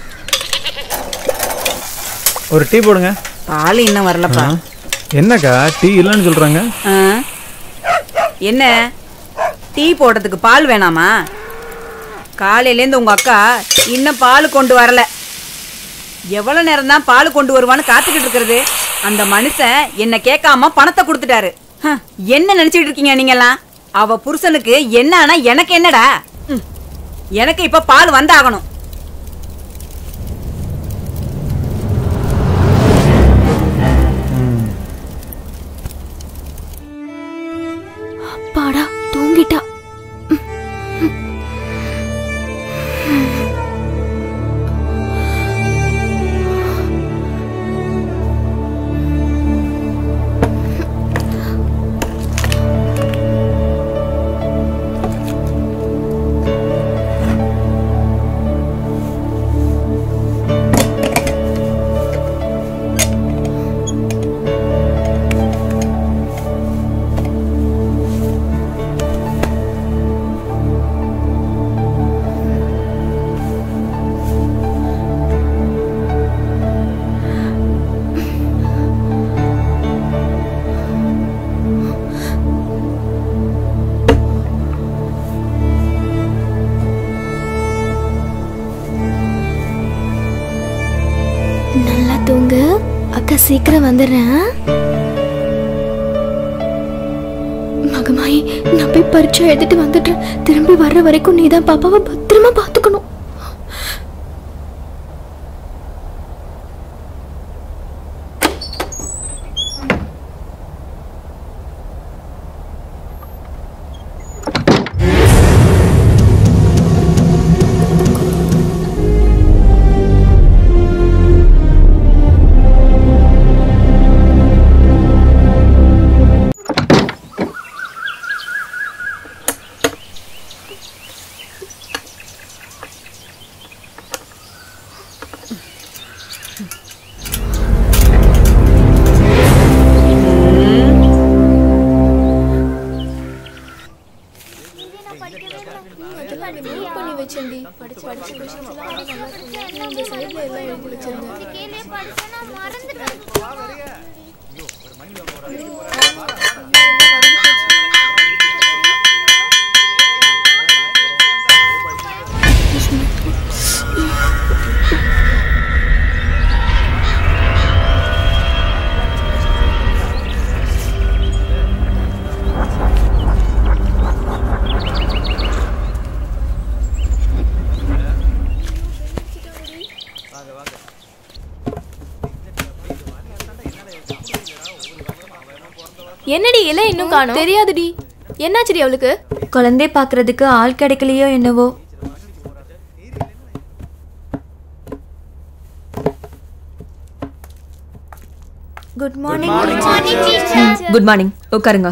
ஒரு டீ போடுங்க பால் இன்னும் வரலப்பா ஆ. என்னக்கா டீ இல்லைன்னு சொல்றாங்க ஆ? என்ன டீ போடுறதுக்கு பால் வேணாமா காலையிலேருந்து உங்க அக்கா இன்னும் பால் கொண்டு வரல எவ்வளவு நேரம் தான் பால் கொண்டு வருவான்னு காத்துக்கிட்டு இருக்கிறது அந்த மனுஷன் என்ன கேட்காம பணத்தை கொடுத்துட்டாரு ஹ, என்ன நினைச்சிட்டு இருக்கீங்க நீங்கெல்லாம் அவ புருஷனுக்கு என்ன ஆனா எனக்கு என்னடா ம், எனக்கு இப்ப பால் வந்தாகணும் அப்பாடா தூங்கிட்டா சீக்கிரம் வந்துடுறேன் ஆ? மகமாயி நான் போய் பரீட்சை எழுதிட்டு வந்துடுறேன் திரும்பி வர்ற வரைக்கும் நீ தான் பாப்பாவை பத்திரமா பார்த்துக்கணும் பண்ணி வச்சேன்டி படிச்சு படிச்சு கொஷின்ஸ் எல்லாம் நல்லா இருக்குங்க இந்த சைடுல எல்லாம் எழுதி வச்சிருந்தேன் என்னடி இலை இன்னும் காணோம் தெரியாதுடி என்னாச்சுடி அவளுக்கு குழந்தை பார்க்கறதுக்கு ஆள் கிடைக்கலையோ என்னவோ good morning Good morning, teacher. Good morning உட்காருங்க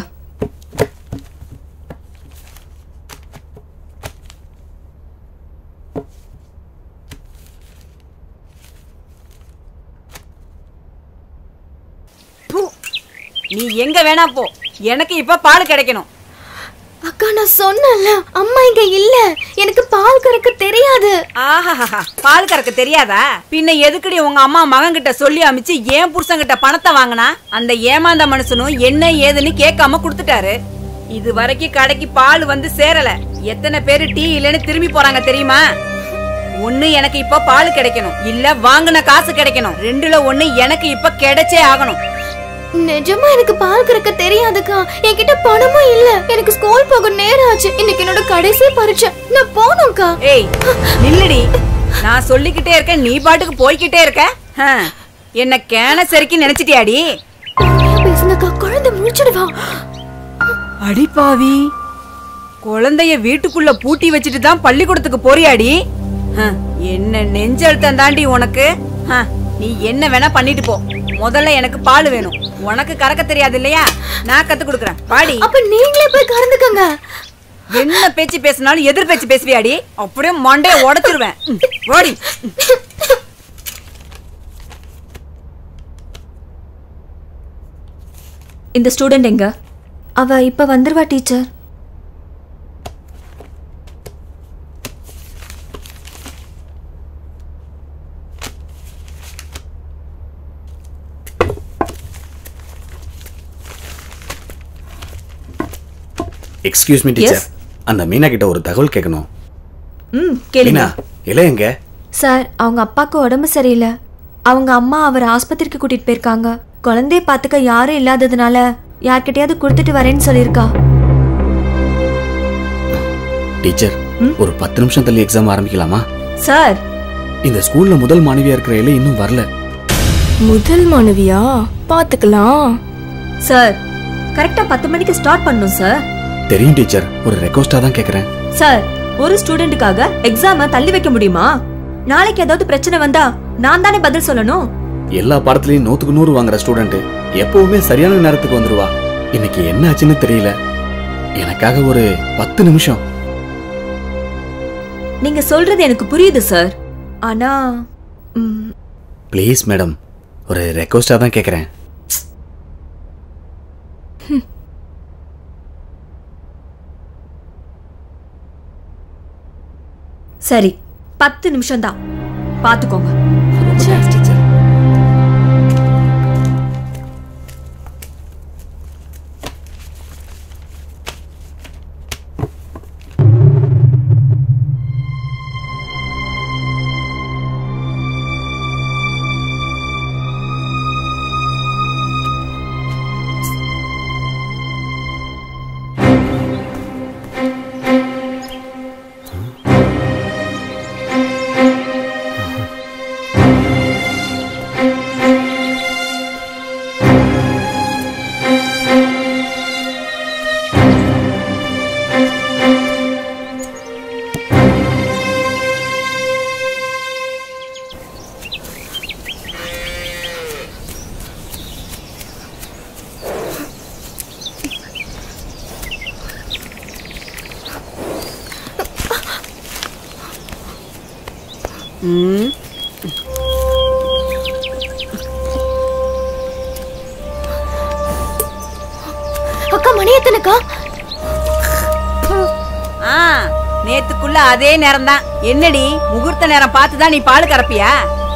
பூ. நீ எங்க வேணா போ எனக்கு இப்ப பால் கிடைக்கணும் அக்கா நான் சொன்னேன்ல அம்மா இங்க இல்ல எனக்கு பால் கறக்க தெரியாது ஆஹாஹா பால் கறக்க தெரியாதா பின்ன எதுக்குடி உங்க அம்மா மகன் கிட்ட சொல்லி அமிச்சு ஏன் புருஷன் கிட்ட பணத்தை வாங்கினா அந்த ஏமாந்த மனுஷனும் என்ன ஏதுன்னு கேட்காம கொடுத்துட்டாரு இது வரைக்கும் கடைக்கு பால் வந்து சேரல எத்தனை பேரு டீ இல்லைன்னு திரும்பி போறாங்க தெரியுமா ஒண்ணு எனக்கு இப்ப பால் கிடைக்கணும் இல்ல வாங்கின காசு கிடைக்கணும் ரெண்டுல ஒண்ணு எனக்கு இப்ப கிடைச்சே ஆகணும் நிஜமா எனக்கு பால் கறக்க தெரியாதுக்கா என்கிட்ட பணமும் இல்ல எனக்கு ஸ்கூல் போக நேரம் ஆச்சு இன்னைக்கு என்னோட கடைசி பரீட்சை நான் போகணும்க்கா ஏய் நில்லுடி நான் சொல்லிக்கிட்டே இருக்கேன் நீ பாட்டுக்கு போய்க்கிட்டே இருக்க ஹம், என்ன கேன சரிக்கு நினைச்சிட்டியாடி பேசுங்கக்கா குழந்தை முடிச்சிடுவா அடிப்பாவி குழந்தைய வீட்டுக்குள்ள பூட்டி வச்சுட்டு தான் பள்ளிக்கூடத்துக்கு போறியாடி ஹம், என்ன நெஞ்சழுத்தம் தாண்டி உனக்கு ஹம், நீ என்ன வேணா பண்ணிட்டு போ முதல்ல எனக்கு பால் வேணும் உனக்கு கறக்க தெரியாது இல்லையா நான் கத்து கொடுக்குறேன் பாடி அப்ப நீங்களே போய் கறந்துக்கங்க என்ன பேச்சு பேசினாலும் எதிர் பேச்சு பேசுவியாடி அப்படியே மண்டைய உடைச்சிருவேன் ம், ஓடி இந்த ஸ்டூடெண்ட் எங்க அவ இப்ப வந்துருவா டீச்சர் எக்ஸ்கியூஸ் மீ டீச்சர் அந்த மீனா கிட்ட ஒரு தகவல் கேட்கணும் ம் கேளுங்க மீனா இலை எங்க சார் அவங்க அப்பாவுக்கு உடம்பு சரியில்லை அவங்க அம்மா அவர் ஆஸ்பத்திரிக்கு கூட்டிட்டு போயிருக்காங்க குழந்தைய பார்த்துக்க யாரும் இல்லாததுனால யார்கிட்டயாவது கொடுத்துட்டு வரேன்னு சொல்லியிருக்கா டீச்சர் ஒரு பத்து நிமிஷம் தள்ளி எக்ஸாம் ஆரம்பிக்கலாமா சார் இந்த ஸ்கூல்ல முதல் மாணவியா இருக்கிற இலை இன்னும் வரல முதல் மாணவியா பாத்துக்கலாம் சார் கரெக்டா பத்து மணிக்கு ஸ்டார்ட் பண்ணணும் சார் தெரியும் டீச்சர் ஒரு ரெக்வஸ்டா தான் கேக்குறேன் சார் ஒரு ஸ்டூடெண்ட்டுக்காக எக்ஸாம தள்ளி வைக்க முடியுமா நாளைக்கு ஏதாவது பிரச்சனை வந்தா நான் தானே பதில் சொல்லணும் எல்லா பாடத்துலயும் நூத்துக்கு நூறு வாங்குற ஸ்டூடெண்ட் எப்பவுமே சரியான நேரத்துக்கு வந்துருவா இன்னைக்கு என்ன ஆச்சுன்னு தெரியல எனக்காக ஒரு பத்து நிமிஷம் நீங்க சொல்றது எனக்கு புரியுது சார் ஆனா ம், ப்ளீஸ் மேடம் ஒரு ரெக்வஸ்டா தான் கேக்குறேன் சரி பத்து நிமிஷம் தான் பாத்துக்கோங்க ம் அக்கா மணி எத்தனைக்கா ஆ நேத்துக்குள்ள அதே நேரம் தான் என்னடி முகூர்த்த நேரம் பார்த்து தான் நீ பால் கறப்பியா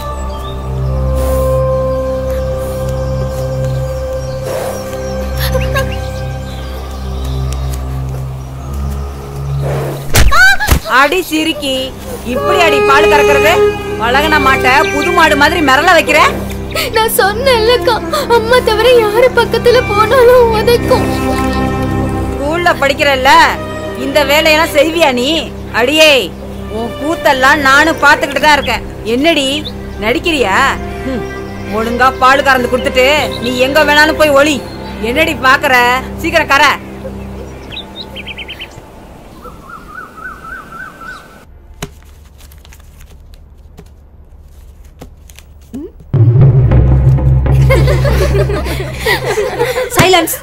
அடி சிரிக்கி இப்படி அடி பால் கறக்கிறது பழகன மாட்ட புது மாடு மாதிரி மிரள வைக்கிற நான் சொன்னேன்லக்கா அம்மா தவிர யாரு பக்கத்துல போனாலும் உதைக்கும் ஸ்கூல்ல படிக்கிறல்ல இந்த வேலையெல்லாம் செய்வியா நீ அடியே உன் கூத்தெல்லாம் நானும் பார்த்துக்கிட்டு தான் இருக்கேன் என்னடி நடிக்கிறியா ஹம், ஒழுங்கா பால் கறந்து கொடுத்துட்டு நீ எங்க வேணாலும் போய் ஒளி என்னடி பாக்குற சீக்கிரம் கர சைலன்ஸ்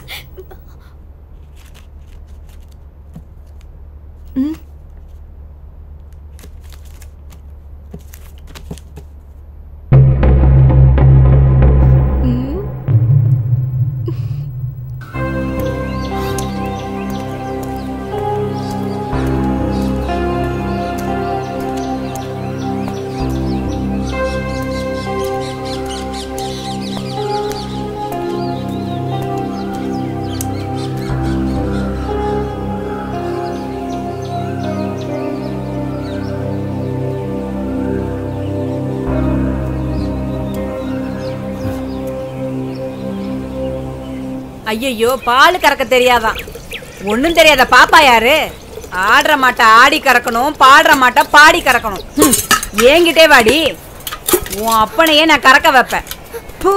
ஐயையோ பால் கறக்க தெரியாதான் ஒண்ணும் தெரியாத பாப்பா யாரு ஆடுற மாட்டை ஆடி கறக்கணும் பாடுற மாட்டை பாடி கறக்கணும் ஹம், ஏங்கிட்டே வாடி உன் அப்பனையே நான் கறக்க வைப்பேன் பூ.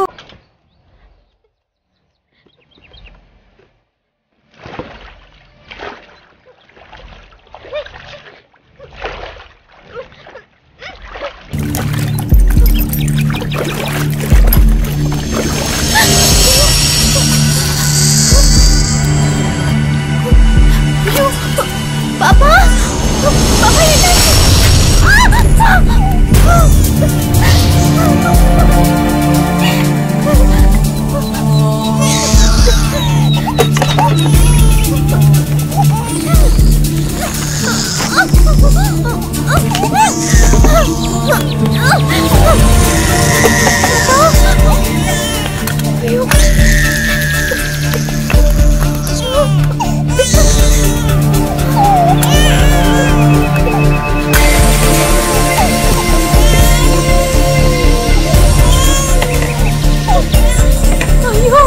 பாப்பா பாப்பா ஐயோ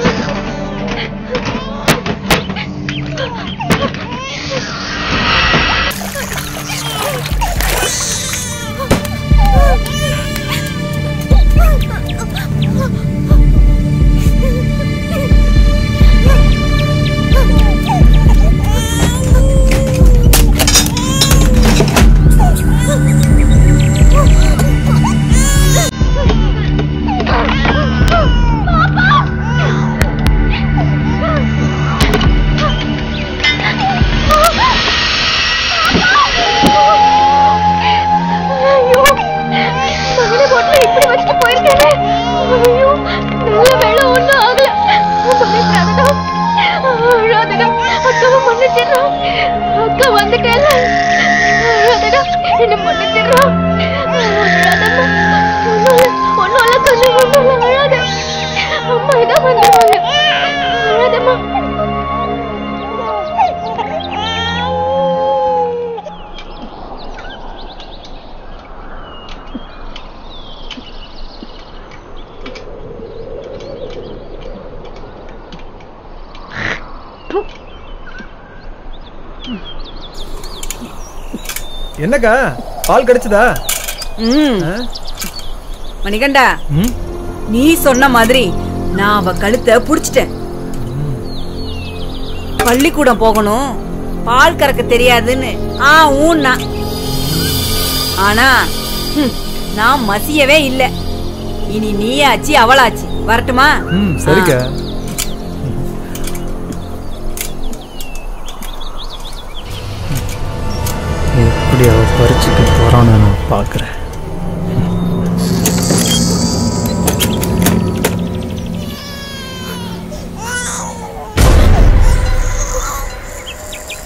ஐயோ மகனை பொட்டில் இப்படி வச்சுட்டு போயிருக்கேனே ஐயோ நல்ல வேலை ஒன்றும் ஆகல பயப்படாதடா அழாதடா அக்காவை மன்னிச்சிடுறா அக்கா வந்துட்டேல அழாதடா என்ன மன்னிச்சிடுறா அழாதம்மா ஒன்றும் இல்லை ஒன்றும் இல்லை கண்ணு ஒன்றும் இல்லை அழாத அம்மா இதான் வந்துடுவாங்க அழாதம்மா என்னக்கா பால் கிடைச்சதா ம் மணிகண்டா ம் நீ சொன்ன மாதிரி நான் அவ கழுத்தை புடிச்சிட்டேன் பள்ளிக்கூடம் போகணும் பால் கறக்க தெரியாதுன்னு ஆ ஊன்னா ஆனா ஹம், நான் மசியவே இல்ல இனி நீயாச்சு அவளாச்சு வரட்டுமா ம் சரிக்கா எப்படி அவ பறிச்சுக்க போறான்னு நான் பார்க்குறேன்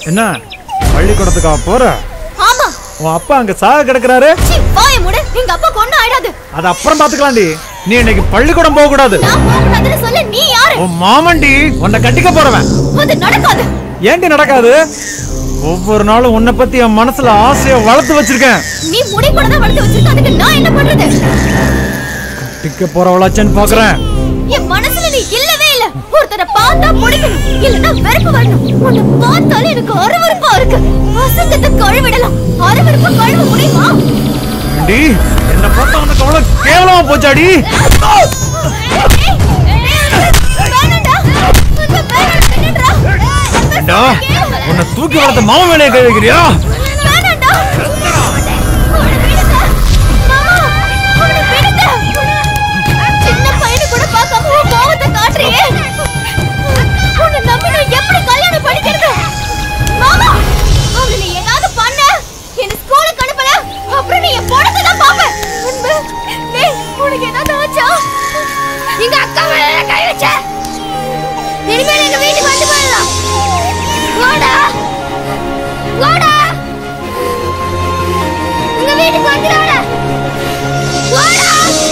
என்ன பள்ளிக்கூடத்துக்கா போற ஆமா உன் அப்பா அங்க சாக கிடக்குறாரு சீ, வாயை மூடு எங்க அப்பா கொண்டு ஆயிடாது அது அப்புறம் பாத்துக்கலாம்டி நீ இன்னைக்கு பள்ளிக்கூடம் போக கூடாது நான் போகக்கூடாதுன்னு சொல்லு நீ யாரு உன் மாமன்டி உன்னை கட்டிக்க போறவன் அது நடக்காது ஏண்டி நடக்காது ஒவ்வொரு நாளும் உன்னை பத்தி என் மனசுல ஆசைய வளர்த்து வச்சிருக்கேன் நீ முடி கூட தான் வளர்த்து வச்சிருக்க அதுக்கு நான் என்ன பண்றது கட்டிக்க போறவளாச்சேன்னு பாக்குறேன் என் மனசுல நீ இல்லவே இல்ல ஒருத்தரை பார்த்தா பிடிக்கணும் இல்லன்னா வெறுப்பு வரணும் உன்னை பார்த்தாலே எனக்கு அருவருப்பா இருக்கு அசங்கத்தை கழுவிடலாம் அருவருப்பா கழுவ முடியுமா டி என்ன பார்த்தா உனக்கு அவ்வளவு கேவலமா போச்சாடி ஏண்டா, உன்னை தூக்கி வளர்த்த மாமா மேலே கை வைக்கிறியா சின்ன பையனு கூட பார்க்காம உன் கோவத்தை காட்டுறியே உன்னை நம்பி நான் எப்படி கல்யாணம் பண்ணிக்கிறது மாமா அவனை நீ ஏதாவது பண்ண என்ன ஸ்கூலுக்கு அனுப்பல அப்புறம் நீ என் படத்தை தான் பாப்ப அன்பு டேய் உனக்கு ஏதாவது ஆச்சா எங்க அக்கா மேல கை வச்ச இனிமேல் எங்க வீட்டுக்கு வந்து போயிடலாம் வாடா வாடா எங்க வீட்டுக்கு வந்துடாத வாடா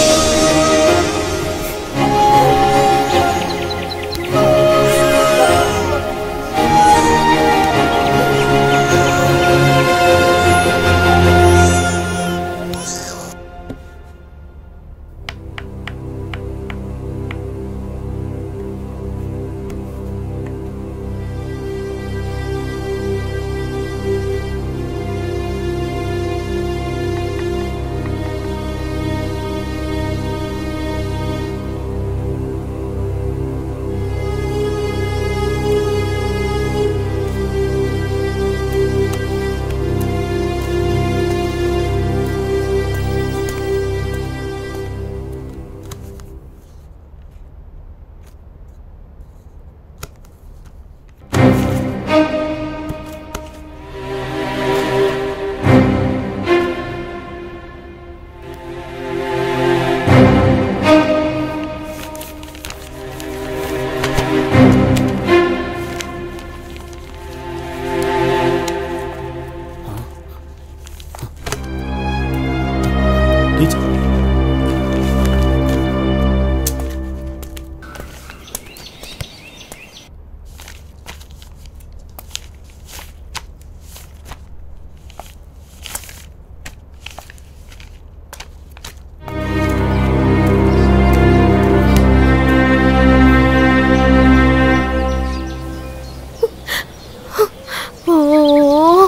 ஓ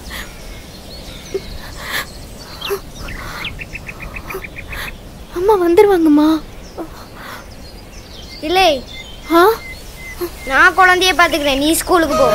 அம்மா வந்துருவாங்கம்மா இல்லை ஆ நான் குழந்தைய பாத்துக்கிறேன் நீ ஸ்கூலுக்கு போ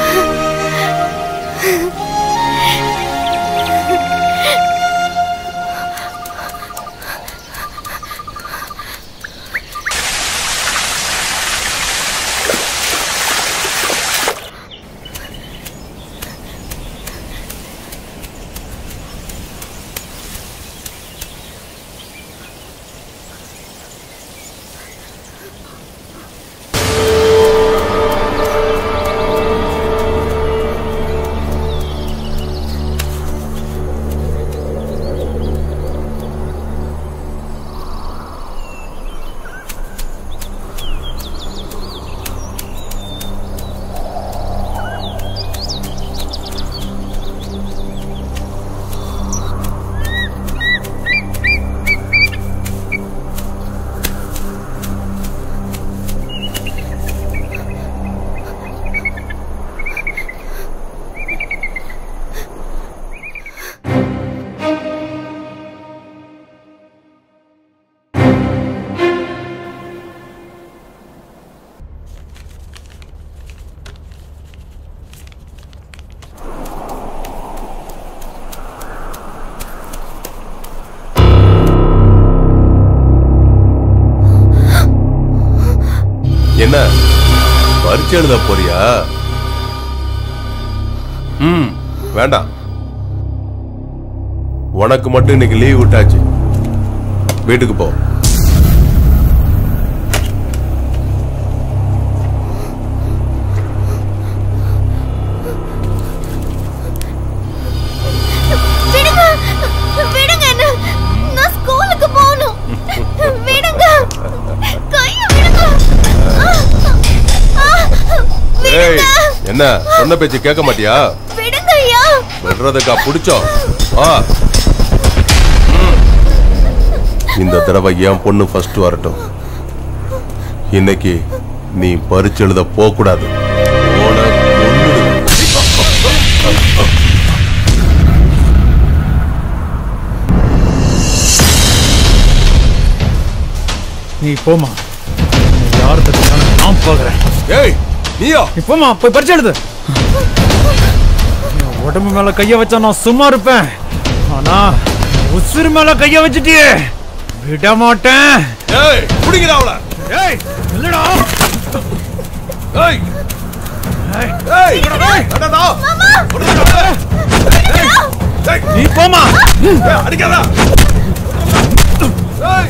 என்ன பரீட்சை எழுத போறியா ம் வேண்டாம் உனக்கு மட்டும் இன்னைக்கு லீவ் விட்டாச்சு வீட்டுக்கு போ என்ன சொன்ன பேச்சு கேட்க மாட்டியா விடுங்க ஐயா விடுறதுக்கா பிடிச்சோம் ஆ ம். இந்த தடவை என் பொண்ணு ஃபர்ஸ்ட் வரட்டும் இன்னைக்கு நீ பரிச்சு எழுத போக கூடாது போன நீ போமா யார் தடுத்தாலும் நான் போகிறேன் ஏய் நீயா நீ போமா போய் பரிச்சு எழுது என் உடம்பு மேல கைய வச்சா நான் சும்மா இருப்பேன் ஆனா உசுறு மேல கைய வச்சுட்டியே விட மாட்டேன் ஏய் குடிக்கிறா அவள ஏய் இல்லடா ஏய் ஏய் அடடா நீ போமா அடிக்காதா ஏய்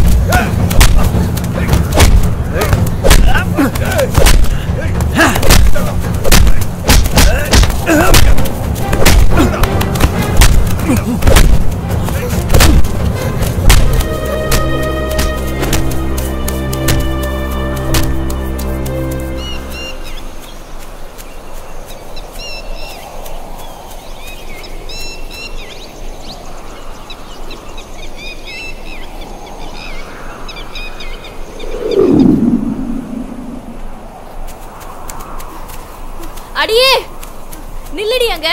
அடியே நில்லடி அங்க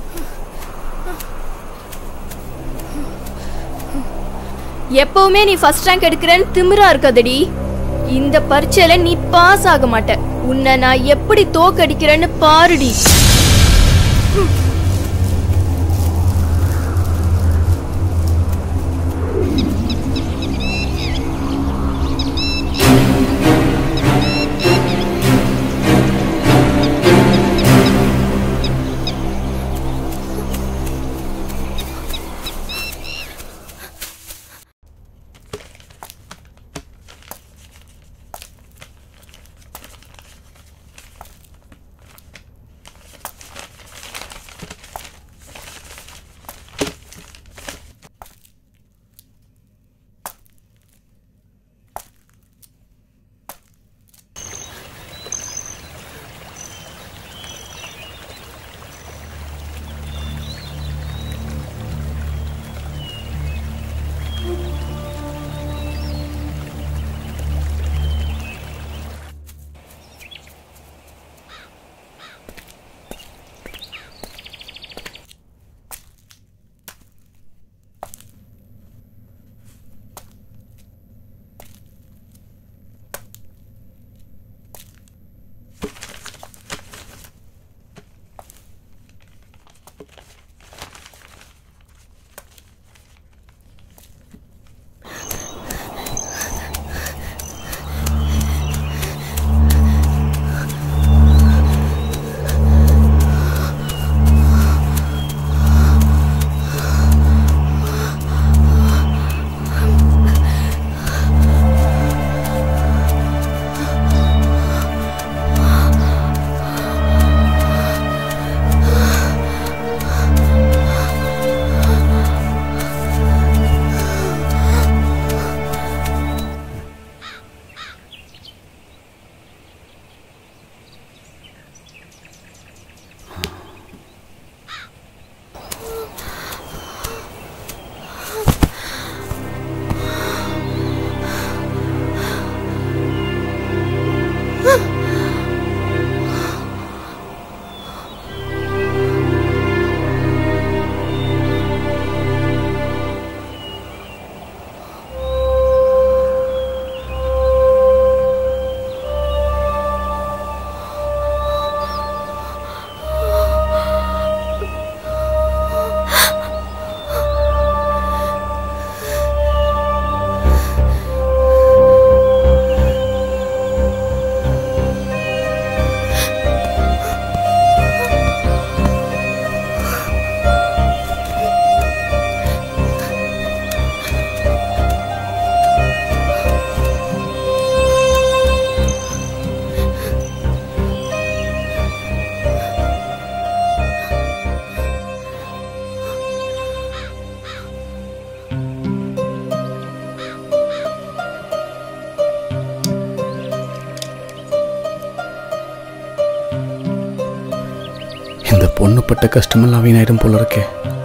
எப்பவுமே நீ ஃபர்ஸ்ட் ரேங்க் எடுக்கிறேன்னு திமிரா இருக்காதடி இந்த பரீட்சையில நீ பாஸ் ஆக மாட்ட உன்னை நான் எப்படி தோக்கடிக்கிறேன்னு பாருடி பொண்ணுப்பட்ட கஷ்டமெல்லாம் வீணாயிடும் போல இருக்கே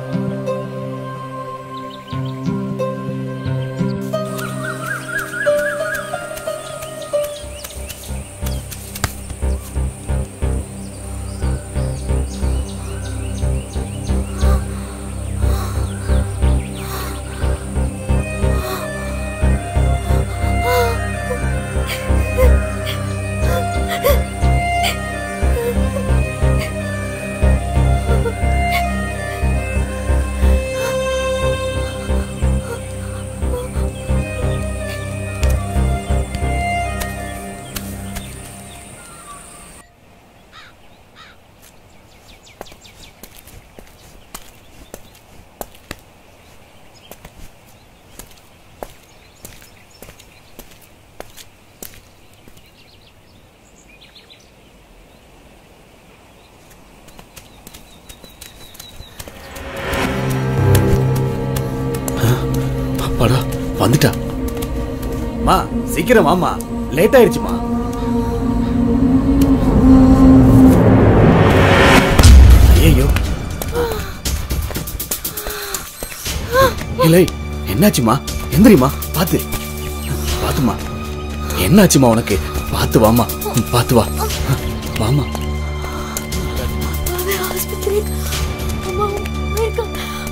அப்பாடா வந்துட்டா மா சீக்கிரம் வாமா லேட் ஆயிடுச்சுமா ஐயோ இல்லை என்னாச்சுமா எந்திரிமா பாத்து பாத்துமா என்னாச்சுமா உனக்கு பாத்து வாமா பாத்து வா வாமா அவன் ஆஸ்பத்திரி அம்மா இருக்கான்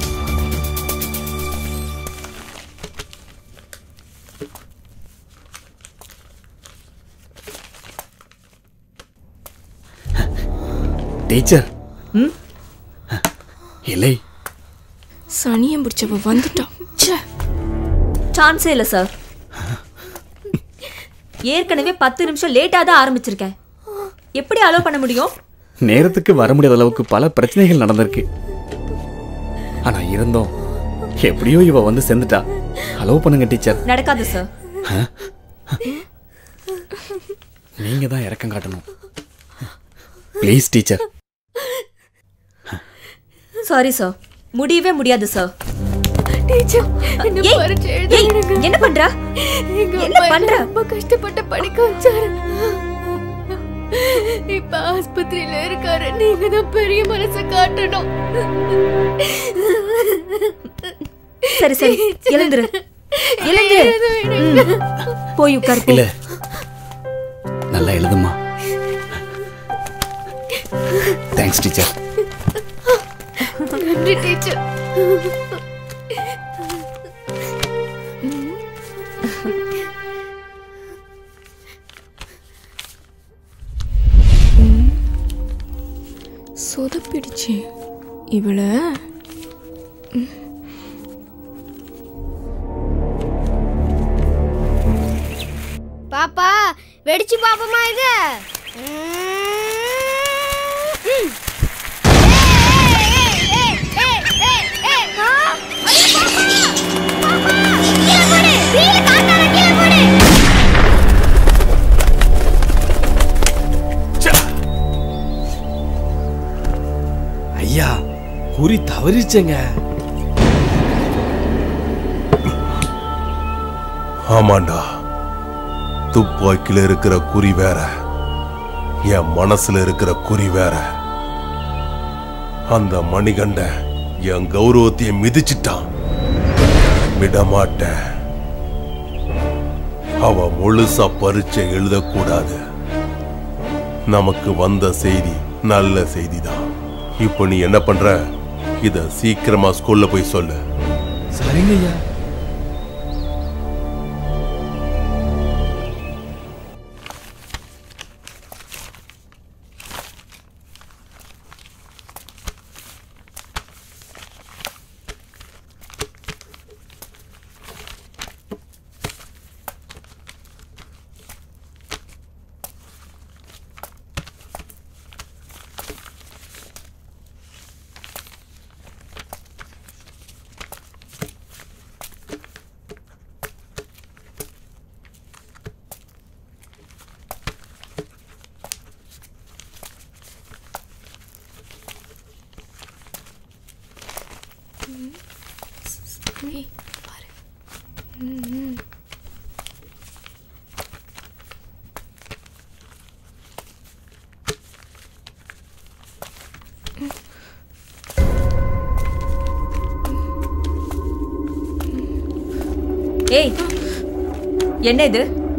டீச்சர் இல்லை சனியம் பிடிச்சவ வந்துட்டான் ச்சே சான்ஸே இல்லை சார் ஏற்கனவே பத்து நிமிஷம் லேட்டாக தான் ஆரம்பிச்சிருக்கேன் எப்படி அலோவ் பண்ண முடியும் நேரத்துக்கு வர முடியாத அளவுக்கு பல பிரச்சனைகள் நடந்திருக்கு ஆனா இருந்தோம் எப்படியோ இவ வந்து சேர்ந்துட்டா அலோவ் பண்ணுங்க டீச்சர் நடக்காது சார் நீங்க தான் இறக்கம் காட்டணும் ப்ளீஸ் டீச்சர் சாரி சார் முடியவே முடியாது சார் டீச்சர் என்ன ஏய், பரிச்சை எழுத ஏய், விடுங்க. என்ன பண்ற எங்க என்ன அம்மா பண்ற? ரொம்ப கஷ்டப்பட்டு படிக்க வச்சாரு இப்ப ஆஸ்பத்திரியில இருக்காரு நீங்க தான் பெரிய மனசை காட்டணும் சரி சரி எழுந்துரு எழுந்துரு எழுத விடுங்க. ம். போய் உட்கார் போ. இல்ல நல்லா எழுதுமா தேங்க்ஸ் டீச்சர் நன்றி டீச்சர் சொதப்பிடுச்சு இவள ம். பாப்பா வெடிச்சு பாப்போமா இது ம். ஏய், ஏய், ஏய், ஏய், ஏய். ஆ, ஐயோ, பாப்பா! பாப்பா, கீழே போடு. கீழே காட்டாத, கீழே போடு. ஐயா குறி தவறிச்சேங்க ஆமாண்டா துப்பாக்கில இருக்கிற குறி வேற என் மனசுல இருக்கிற குறி வேற அந்த மணிகண்ட என் கௌரவத்தைய மிதிச்சிட்டான் விடமாட்டேன் அவ முழுசா பரீட்சை எழுதக்கூடாது நமக்கு வந்த செய்தி நல்ல செய்திதான் இப்போ நீ என்ன பண்ற இத சீக்கிரமா ஸ்கூல்ல போய் சொல்லு சரிங்க ஐயா சாமி, பாரு. ம், ம். ம். ஏய் என்ன இது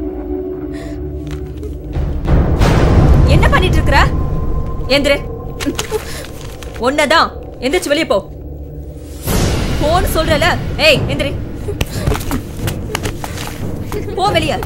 என்ன பண்ணிட்டு இருக்கற எந்திரு ஒன்னதான் எந்திரிச்சு வெளியே போ போன்னு சொல்றல ஏய் எந்திரி போ வெளியே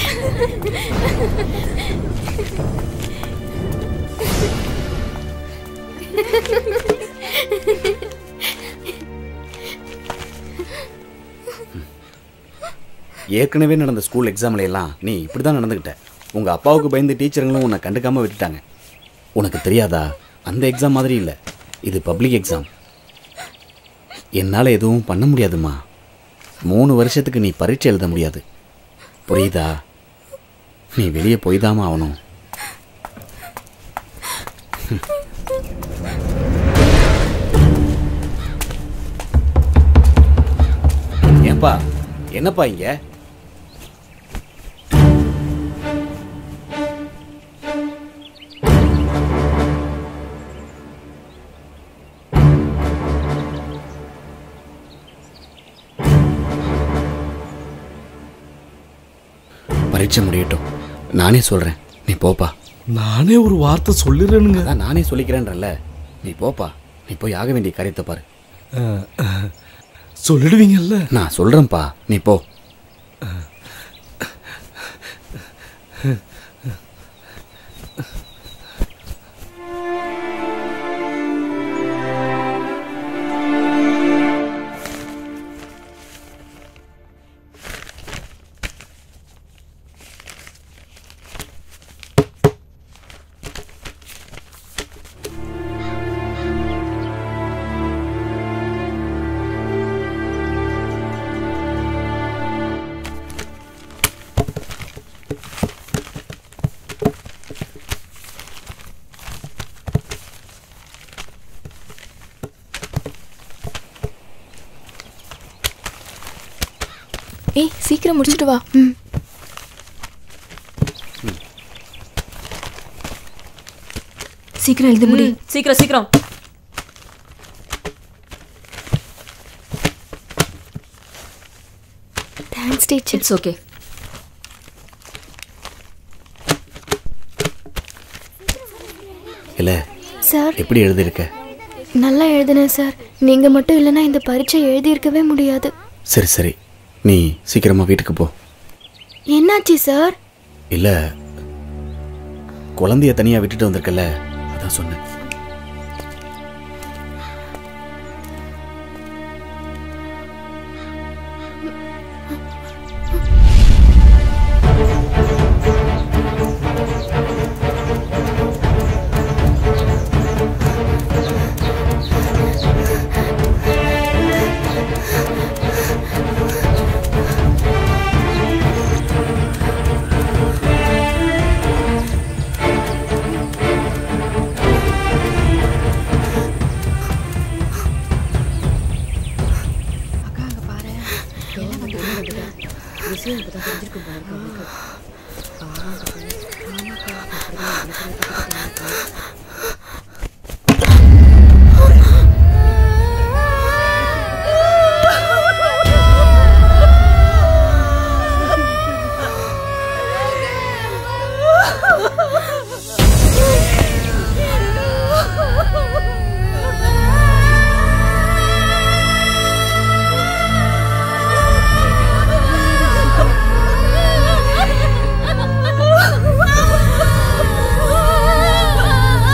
ஏற்கனவே நடந்த ஸ்கூல் எக்ஸாம்ல எல்லாம் நீ இப்படி தான் நடந்துக்கிட்ட உங்கள் அப்பாவுக்கு பயந்து டீச்சருங்களும் உன்னை கண்டுக்காமல் விட்டுட்டாங்க உனக்கு தெரியாதா அந்த எக்ஸாம் மாதிரி இல்லை இது பப்ளிக் எக்ஸாம் என்னால் எதுவும் பண்ண முடியாதும்மா மூணு வருஷத்துக்கு நீ பரீட்சை எழுத முடியாது புரியுதா நீ வெளியே போய்தாம்மா ஆகணும் ஏன்பா என்னப்பா இங்க பரீட்சை முடியட்டும் நானே சொல்றேன் நீ போப்பா நானே ஒரு வார்த்தை சொல்லிடுறேனுங்க அதான் நானே சொல்லிக்கிறேன்றல்ல நீ போப்பா நீ போய் ஆக வேண்டிய காரியத்தை பாரு சொல்லிடுவீங்கல்ல நான் சொல்றேன்ப்பா நீ போ ஏய் சீக்கிரம் முடிச்சிட்டு வா ம் சீக்கிரம் எழுத முடி சீக்கிரம் சீக்கிரம் தேங்க்ஸ் டீச்சர் இட்ஸ் ஓகே இல்லை சார் எப்படி எழுதியிருக்க நல்லா எழுதினேன் சார் நீங்க மட்டும் இல்லைன்னா இந்த பரீட்சை எழுதியிருக்கவே முடியாது சரி சரி நீ சீக்கிரமா வீட்டுக்கு போ என்னாச்சு சார் இல்லை குழந்தைய தனியாக விட்டுட்டு வந்திருக்கல அதான் சொன்னேன் Ah!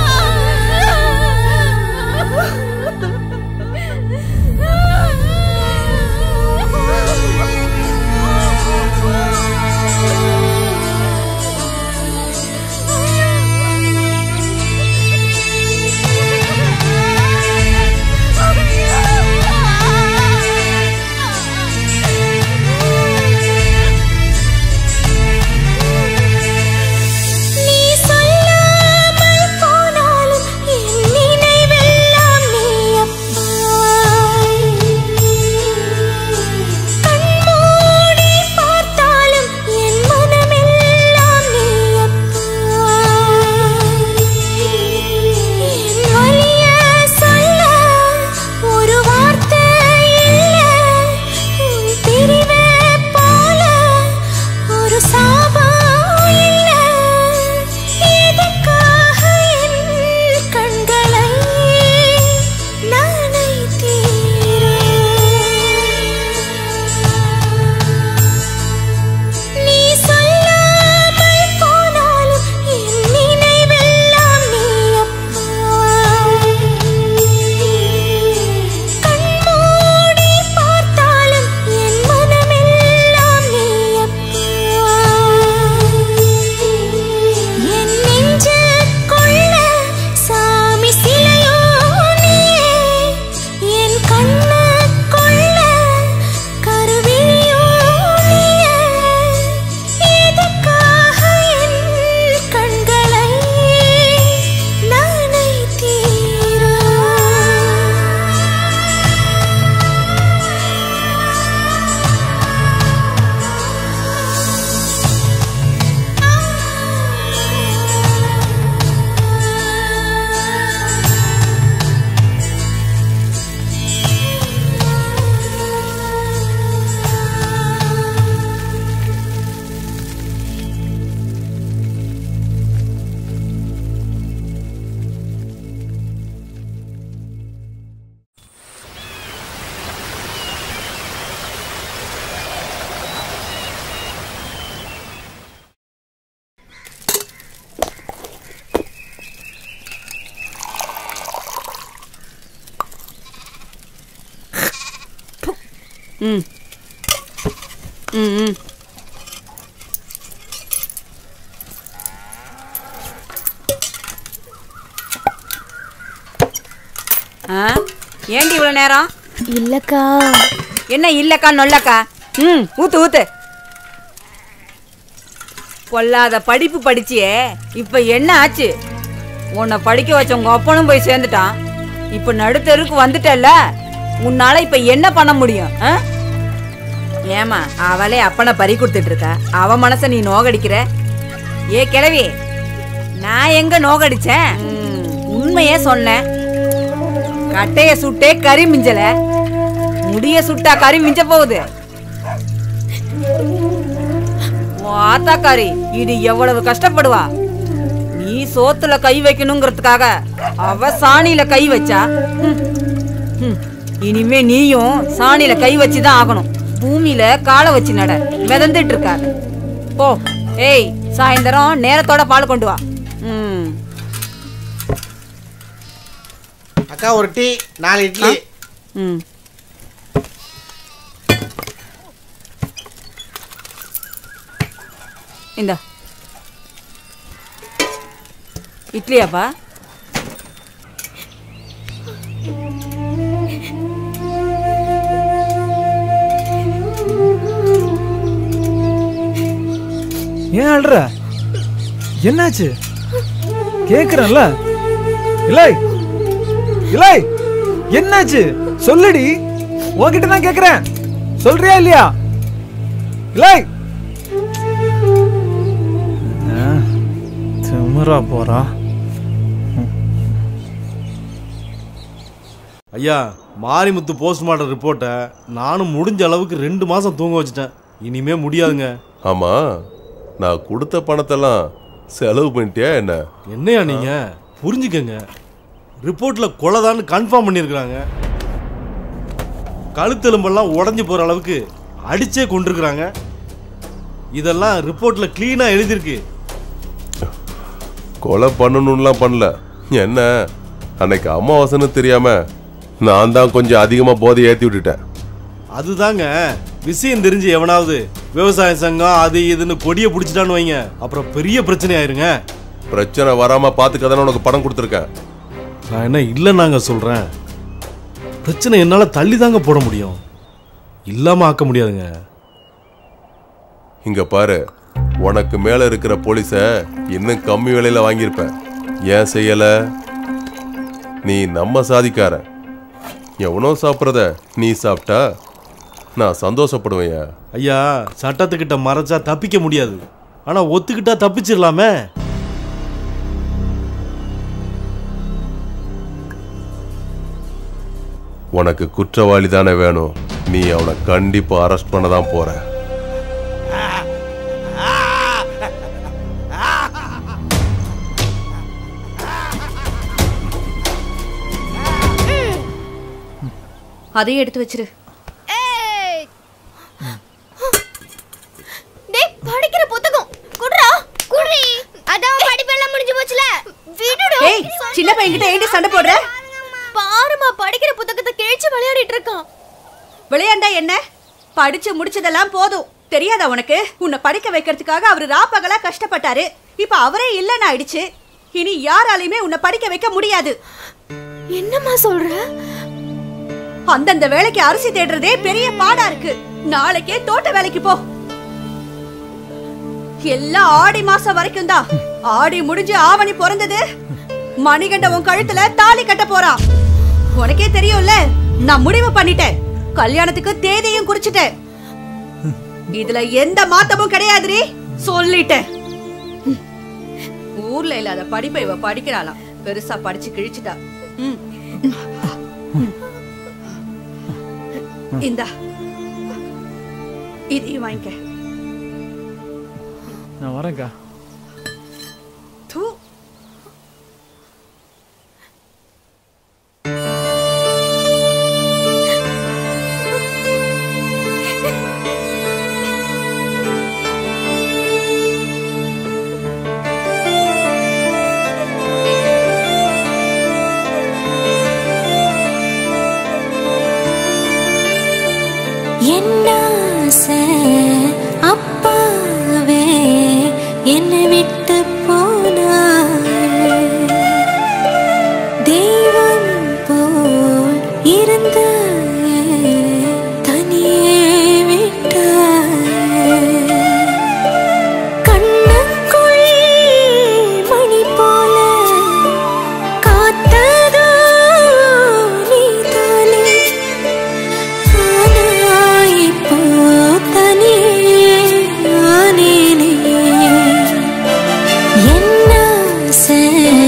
ம் ம் ம் ஆ ஏண்டி இவ்வளோ நேரம் இல்லக்கா என்ன இல்லக்கா நொல்லக்கா ம் ஊத்து ஊத்து பொல்லாத படிப்பு படிச்சியே இப்ப என்ன ஆச்சு உன்னை படிக்க வச்ச உங்க அப்பனும் போய் சேர்ந்துட்டான் இப்ப நடுத்தருக்கு வந்துட்டல்ல உன்னால இப்ப என்ன பண்ண முடியும் ஆ? ஏமா அவளே அப்பனை பறி கொடுத்துட்டு இருக்கா அவ மனச நீ நோகடிக்கிற ஏ கிழவி நான் எங்க நோகடிச்சேன் ம், உண்மையே சொன்னேன் கட்டைய சுட்டே கறி மிஞ்சல முடிய சுட்டா கறி மிஞ்ச போகுது உன் ஆத்தாக்காரி இது எவ்வளவு கஷ்டப்படுவா நீ சோத்துல கை வைக்கணுங்கிறதுக்காக அவ சாணியில கை வச்சா ஹம், ஹம். இனிமே நீயும் சாணியில கை வச்சுதான் ஆகணும் பூமியில காலை வச்சு நட மிதந்துட்டு இருக்காத போ ஏய் சாயந்தரம் நேரத்தோட பால் கொண்டு வா ம் அக்கா ஒரு டீ நாலு இட்லி ம் இந்த இட்லியாப்பா ஏன் அழுற என்னாச்சு கேக்குறேன்ல இலை இலை என்னாச்சு சொல்லுடி உன்கிட்ட தான் கேக்குறேன் சொல்றியா இல்லையா இலை திமுறா போறா ஐயா மாரிமுத்து போஸ்ட்மார்ட்டம் ரிப்போர்ட்டை நானும் முடிஞ்ச அளவுக்கு ரெண்டு மாசம் தூங்க வச்சுட்டேன் இனிமே முடியாதுங்க ஆமா நான் கொடுத்த பணத்தெல்லாம் செலவு பண்ணிட்டியா என்ன என்னையா நீங்க புரிஞ்சுக்கங்க ரிப்போர்ட்ல கொலைதான்னு கன்ஃபார்ம் பண்ணியிருக்கிறாங்க கழுத்தெலும்பெல்லாம் உடஞ்சி போற அளவுக்கு அடிச்சே கொண்டிருக்கிறாங்க இதெல்லாம் ரிப்போர்ட்ல கிளீனா எழுதியிருக்கு கொலை பண்ணணும்லாம் பண்ணல என்ன அன்னைக்கு அமாவாசைன்னு தெரியாம நான் தான் கொஞ்சம் அதிகமா போதை ஏத்தி விட்டுட்டேன் அதுதாங்க விஷயம் தெரிஞ்சு எவனாவது விவசாய சங்கம் அது இதுன்னு கொடியை பிடிச்சிட்டான்னு வைங்க அப்புறம் பெரிய பிரச்சனை ஆயிருங்க பிரச்சனை வராம பாத்துக்க தானே உனக்கு பணம் கொடுத்துருக்கேன் நான் என்ன இல்லைன்னாங்க சொல்றேன் பிரச்சனை என்னால தள்ளி தாங்க போட முடியும் இல்லாம ஆக்க முடியாதுங்க இங்க பாரு உனக்கு மேல இருக்கிற போலீஸ இன்னும் கம்மி விலையில வாங்கியிருப்ப ஏன் செய்யல நீ நம்ம சாதிக்கார எவனோ சாப்பிட்றத நீ சாப்பிட்டா நான் சந்தோஷப்படுவேன் ஐயா சட்டத்துக்கிட்ட மறைச்சா தப்பிக்க முடியாது ஆனா ஒத்துக்கிட்டா தப்பிச்சிடலாமே உனக்கு குற்றவாளி தானே வேணும் நீ அவனை கண்டிப்பா அரெஸ்ட் பண்ண தான் போற அதையும் எடுத்து வச்சிரு டேய் படிக்கிற புத்தகம் குடுறா குடுறி அதான் படிப்பெல்லாம் முடிஞ்சு போச்சுல விடுடா ஏய் சின்ன பையன்கிட்ட ஏண்டி சண்டை போடுற பாருமா படிக்கிற புத்தகத்தை கிழிச்சு விளையாடிட்டு இருக்கான் விளையாண்டா என்ன படிச்சு முடிச்சதெல்லாம் போதும் தெரியாதா உனக்கு உன்னை படிக்க வைக்கிறதுக்காக அவரு ராப்பகலா கஷ்டப்பட்டாரு இப்ப அவரே இல்லைன்னு ஆயிடுச்சு இனி யாராலையுமே உன்னை படிக்க வைக்க முடியாது என்னம்மா சொல்ற அந்தந்த வேலைக்கு அரிசி தேடுறதே பெரிய பாடா இருக்கு நாளைக்கே தோட்ட வேலைக்கு போ எல்லாம் ஆடி மாசம் வரைக்கும் தான் ஆடி முடிஞ்சு ஆவணி பிறந்தது மணிகண்ட உன் கழுத்துல தாலி கட்ட போறான் உனக்கே தெரியும்ல நான் முடிவு பண்ணிட்டேன் கல்யாணத்துக்கு தேதியும் குறிச்சிட்டேன் இதுல எந்த மாத்தமும் கிடையாதுரி சொல்லிட்டேன் ஊர்ல இல்லாத படிப்பை இவ படிக்கிறாளாம் பெருசா படிச்சு கிழிச்சிட்டா ம். இந்தா இதையும் வாங்கிக்க நான் வரேன்க்கா தூ ஆசை அப்பாவே என்னை விட்டு போனாய் தெய்வம் போல் இருந்த தனியே விட்டாய் கண்ணுக்குள் மணி போல காத்ததோ நீதானே ஆனா இப்போ தனியே ஆனேனே என்ன ஆசை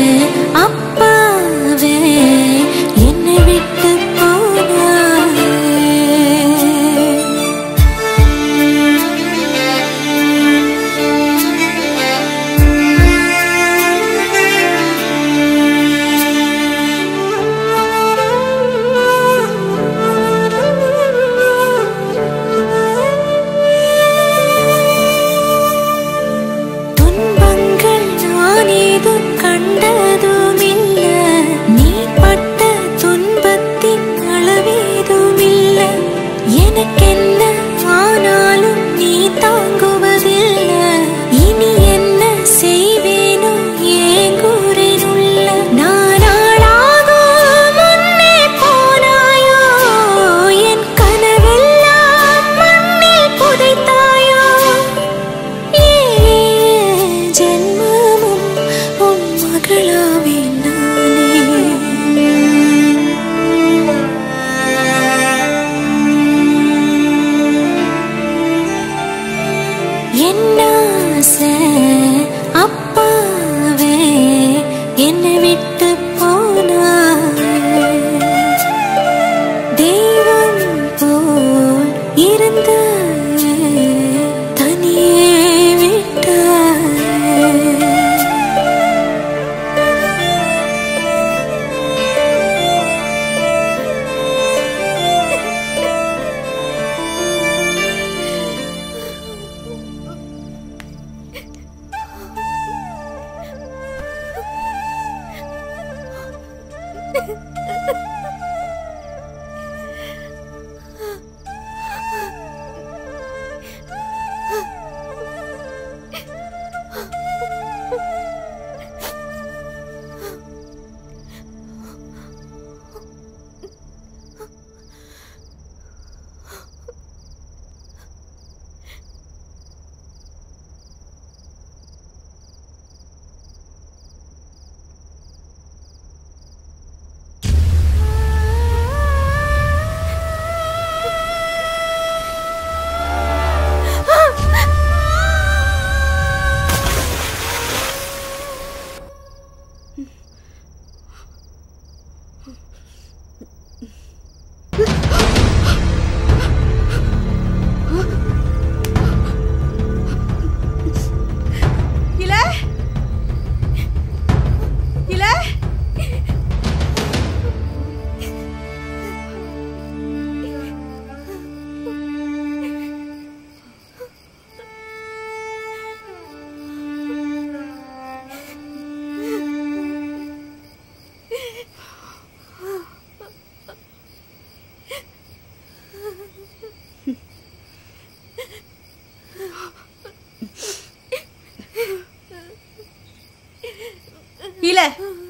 அப்பாவே என்னை விட்டு போனாய் துன்பங்கள் நான் ஏதும் கண்டதும் இல்ல நீ பட்ட துன்பத்தின் அளவேதும் இல்ல எனக்கென்ன ஆனாலும் நீ தாங்குவதில்ல இனி என்ன செய்வேனோ ஏங்கூரில் உள்ள நானாளாக முன்னே போனாயோ என் கனவெல்லாம் மண்ணில் புதைத்தாயோ ஜென்மமும் உன் மகளாவேன் என்ன ஆசை அப்பாவே என்னை விட்டு போனாய் தெய்வம் போல் இருந்த தனியே விட்டாய் இல இல இல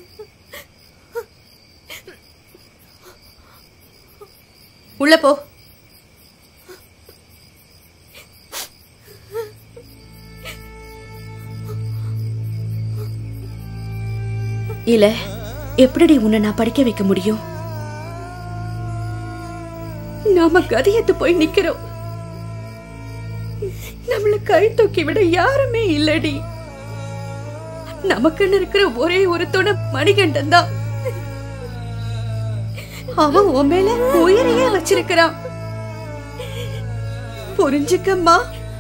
உள்ள போ இல்ல எப்படிடி உன்னை நான் படிக்க வைக்க முடியும் நாம கதியத்து போய் நிக்கிறோம் நம்மள கை தூக்கி விட யாருமே இல்லடி நமக்குன்னு இருக்கிற ஒரே ஒரு துணை மணிகண்டன் தான் அவன் உன் மேல உயிரையே வச்சிருக்கிறான் புரிஞ்சுக்கம்மா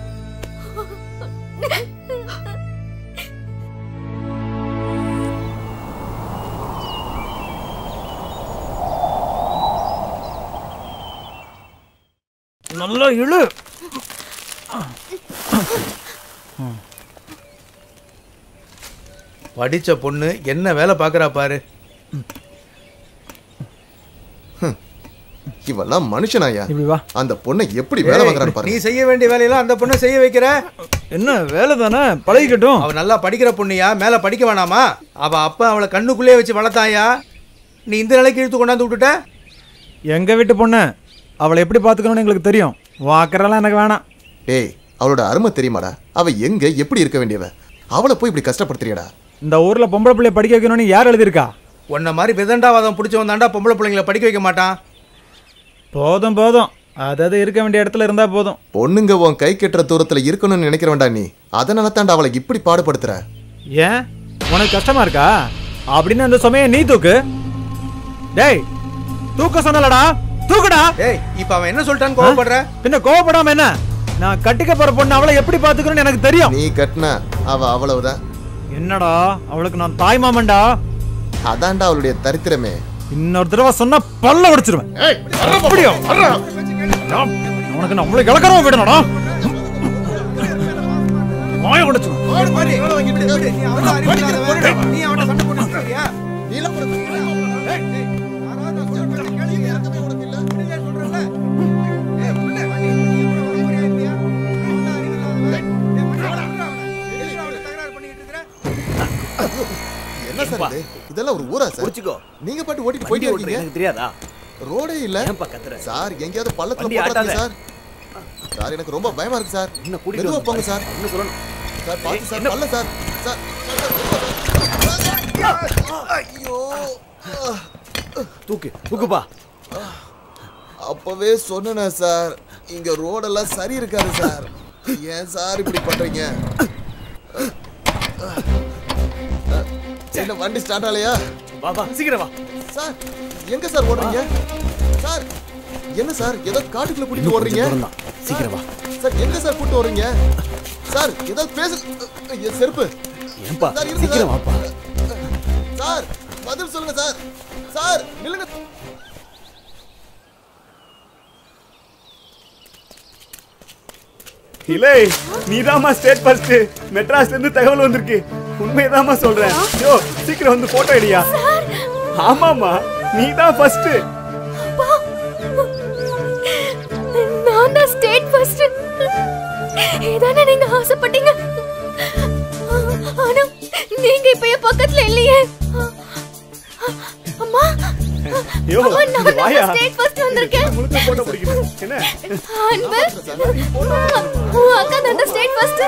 நல்லா இழு படிச்ச பொண்ணு என்ன வேலை பார்க்கறா பாரு ஹம். இவெல்லாம் மனுஷனாயா இப்படி வா அந்த பொண்ணை எப்படி வேலை வாங்குறான்னு நீ பாருங்க செய்ய வேண்டிய வேலையெல்லாம் அந்த பொண்ணை செய்ய வைக்கிற என்ன வேலை தானே பழகிக்கட்டும் அவ நல்லா படிக்கிற பொண்ணுயா மேல படிக்க வேணாமா அவ அப்பா அவளை கண்ணுக்குள்ளே வச்சு வளர்த்தாயா நீ இந்த நிலைக்கு இழுத்து கொண்டாந்து விட்டுட்ட எங்க வீட்டு பொண்ணு அவளை எப்படி பார்த்துக்கணும்னு எங்களுக்கு தெரியும் வாக்கறெல்லாம் எனக்கு வேணாம் டேய் அவளோட அருமை தெரியுமாடா அவ எங்க எப்படி இருக்க வேண்டியவ அவளை போய் இப்படி கஷ்டப்படுத்துறியடா இந்த ஊர்ல பொம்பளை பிள்ளைய படிக்க வைக்கணும்னு யார் எழுதியிருக்கா உன்ன மாதிரி விதண்டாவாதம் பிடிச்சவன் தாண்டா பொம்பளை பிள்ளைங்களை படிக்க வைக்க மாட்டான் போதும் போதும் அதாவது இருக்க வேண்டிய இடத்துல இருந்தா போதும் பொண்ணுங்க உன் கை கெட்டுற தூரத்துல இருக்கணும்னு நினைக்கிறவன்டா நீ அதனால தாண்டா அவளை இப்படி பாடுபடுத்துற ஏன் உனக்கு கஷ்டமா இருக்கா அப்படின்னு அந்த சுமையை நீ தூக்கு டேய் தூக்க சொன்னலடா தூக்குடா டேய் இப்ப அவன் என்ன சொல்லிட்டான்னு கோவப்படுற பின்ன கோவப்படாம என்ன நான் கட்டிக்க போற பொண்ணு அவளை எப்படி பாத்துக்கணும்னு எனக்கு தெரியும் நீ கட்டின அவ அவ்வளவுதான் என்னடா அவளுக்கு நான் தாய் மாமன்டா அதான்டா அவளுடைய தரித்திரமே இன்னொரு தடவை சொன்னா பல்ல உடைச்சிருவேன் அப்படியா நான் உனக்கு நான் அவ்வளவு கிளக்கறவன் விடணும்டா வாய உடைச்சிருவேன் நீ அவனை சண்டை போட்டு இருக்கியா? என்ன சார் இது இதெல்லாம் ஒரு ஊரா சார் புடிச்சுக்கோ. நீங்க பாட்டு ஓட்டிட்டு வண்டி போயிட்டே ஓட்டுறது இருக்கீங்க எனக்கு தெரியாதா ரோடே இல்ல ஏன்பா கத்துற? சார் எங்கேயாவது பள்ளத்துல வண்டி போறாதீங்க ஆட்டாத. சார் சார் எனக்கு ரொம்ப பயமா இருக்கு சார் இன்னும் கூட்டிட்டு மெதுவா வந்து போங்க சார் இன்னும் சொல்லணும் சார் பாத்து சார் பல்ல சார் சார் ஐயோ தூக்கு தூக்குப்பா அப்பவே சொன்னேனே சார் இங்க ரோடெல்லாம் சரி இருக்காது சார் ஏன் சார் இப்படி பண்றீங்க என்ன வண்டி ஸ்டார்ட் ஆகலையா வா வா சீக்கிரம் வா சார் எங்க சார் ஓடுறீங்க சார் என்ன சார் ஏதோ காட்டுக்குள்ள கூட்டிட்டு ஓடுறீங்க சீக்கிரம் வா சார் எங்க சார் கூட்டு ஓடுறீங்க சார் ஏதாவது பேசு என் செருப்பு ஏன்பா சார், இருங்க சீக்கிரம் சார். வாப்பா சார் பதில் சொல்லுங்க சார் சார் நில்லுங்க இலே நீதாம்மா ஸ்டேட் ஃபர்ஸ்ட் மெட்ராஸ்ல இருந்து தகவல் வந்திருக்கு உண்மையதாம்மா சொல்றேன் யோ சீக்கிரம் வந்து போட்டோ எடுயா ஆமாம்மா நீதான் ஃபர்ஸ்ட் நான் தான் ஸ்டேட் ஃபர்ஸ்ட் இதானே நீங்க ஆசைப்பட்டீங்க ஆனா நீங்க இப்ப என் பக்கத்துல இல்லையே அம்மா யோ அம்மா, இங்க நான் வாயா ஸ்டேட் ஃபர்ஸ்ட் வந்திருக்கேன் முழுக்க போட்டோ பிடிக்கணும் என்ன அன்பு உன் அக்கா தான் ஸ்டேட் ஃபர்ஸ்ட்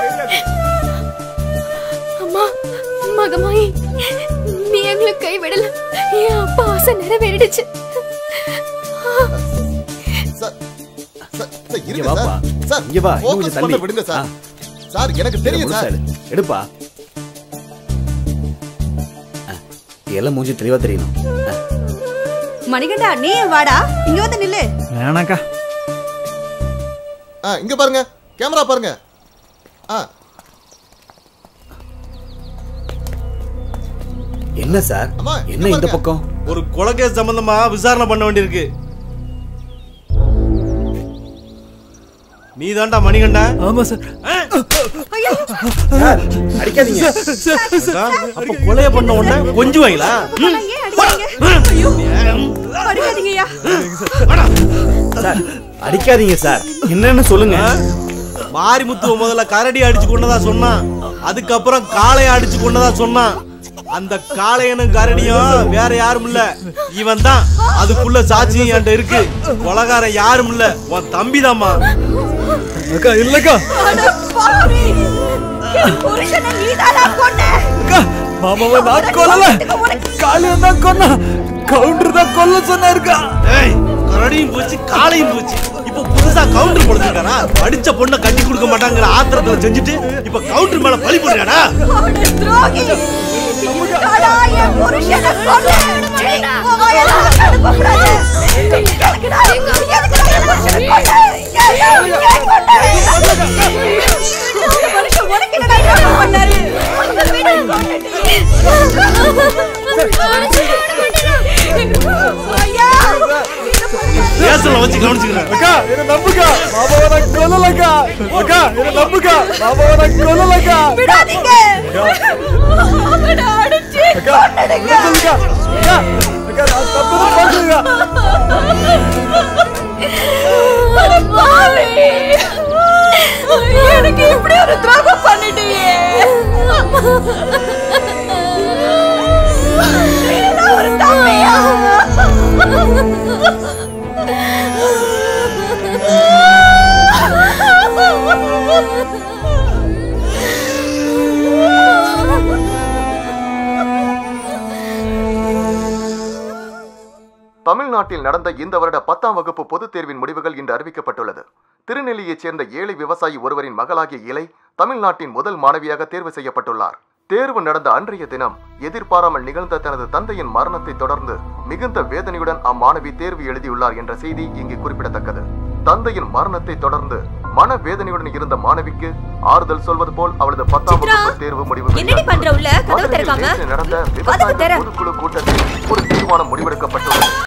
அம்மா மகமாயி நீ எங்களை கை விடல என் அப்பா ஆசை நிறைவேறிடுச்சு சார் சார் சார் இங்க இருங்க வாப்பா சார் சார் இங்க வா இன்னும் focus கொஞ்சம் பண்ண தள்ளி விடுங்க சார் ஆ. சார் எனக்கு தெரியும் முழுசா சார் எடு. எடுப்பா ஆ, எல்லாம் மூஞ்சி தெளிவா தெரியணும் ஆ, மணிகண்டா நீ வாடா இங்க வந்து நில்லு வேணாக்கா ஆ இங்க பாருங்க கேமரா பாருங்க ஆ என்ன சார் அம்மா, இங்க என்ன இந்த பாருங்க. பக்கம் ஒரு கொலைகேஸ் சம்பந்தமா விசாரணை பண்ண வேண்டியிருக்கு நீ தான்டா மணிகண்டா ஆமா சார் சார் அடிக்காதீங்க அப்ப கொலைய பண்ண உடனே கொஞ்சம் வைங்களா அடிக்காதீங்கய்யா சார் அடிக்காதீங்க சார் என்னன்னு சொல்லுங்க மாரிமுத்துவ முதல்ல கரடி அடிச்சு கொண்டதா சொன்னான் அதுக்கப்புறம் காளைய அடிச்சு கொண்டதா சொன்னான் அந்த காளையனும் கரடியும் வேற யாரும் இல்ல இவன் தான் அதுக்குள்ள சாட்சியம் என்கிட்ட இருக்கு கொலகாரன் யாரும் இல்ல உன் தம்பிதாம்மா அக்கா இல்லக்கா அட பாவி என் புருஷனை நீதானா கொன்ன அக்கா மாமாவை நான் கொல்லல காளியம் தான் கொன்னா கவுண்டர் தான் கொல்ல சொன்னாருக்கா ஏய் கரடியும் போச்சு காளையும் போச்சு இப்ப புதுசா கவுண்டர் போடுறாரா படிச்ச பொண்ணை கட்டி கொடுக்க மாட்டாங்கிற ஆத்திரத்துல செஞ்சுட்டு இப்ப கவுண்டர் மேல பழி போடுறாடா அட துரோகி நீதானா என் புருஷனை கொன்ன உன் வாயெல்லாம் அனுப்பக்கூடாது எதுக்குடா எதுக்குடா என் புருஷனை கொன்ன ஏன் ஏன் கொன்ன இந்த மனுஷன் உனக்கு என்னடா துரோகம் பண்ணாரு அந்த வீட்டை ஐயா பேசல வச்சு கவனிச்சுக்கிறேன் அக்கா என்ன நம்புக்கா மாமாவை நான் கொல்லலக்கா அக்கா என்ன நம்புக்கா மாமாவை நான் கொல்லலக்கா விடாதீங்க அவனை அடிச்சு அக்கா கொன்னுடுங்க சொல்லுக்கா அக்கா அக்கா நான் தப்பு தான் பாக்குறேன் எனக்கு இப்படி ஒரு துரோகம் பண்ணிட்டியே நீதான் ஒரு தம்பியா தமிழ்நாட்டில் நடந்த இந்த வருட பத்தாம் வகுப்பு பொதுத் தேர்வின் முடிவுகள் இன்று அறிவிக்கப்பட்டுள்ளது திருநெல்லியைச் சேர்ந்த ஏழை விவசாயி ஒருவரின் மகளாகிய இலை தமிழ்நாட்டின் முதல் மாணவியாக தேர்வு செய்யப்பட்டுள்ளார் தேர்வு நடந்த அன்றைய தினம் எதிர்பாராமல் நிகழ்ந்த தனது தந்தையின் மரணத்தை தொடர்ந்து மிகுந்த வேதனையுடன் அம்மாணவி தேர்வு எழுதியுள்ளார் என்ற செய்தி இங்கு குறிப்பிடத்தக்கது தந்தையின் மரணத்தை தொடர்ந்து மன வேதனையுடன் இருந்த மாணவிக்கு ஆறுதல் சொல்வது போல் அவளது பத்தாம் வகுப்பு தேர்வு முடிவு என்னடி பண்ற உள்ள கதவு திறக்காம நேற்று நடந்த கதவு விவசாய திற பொதுக்குழு கூட்டத்தில்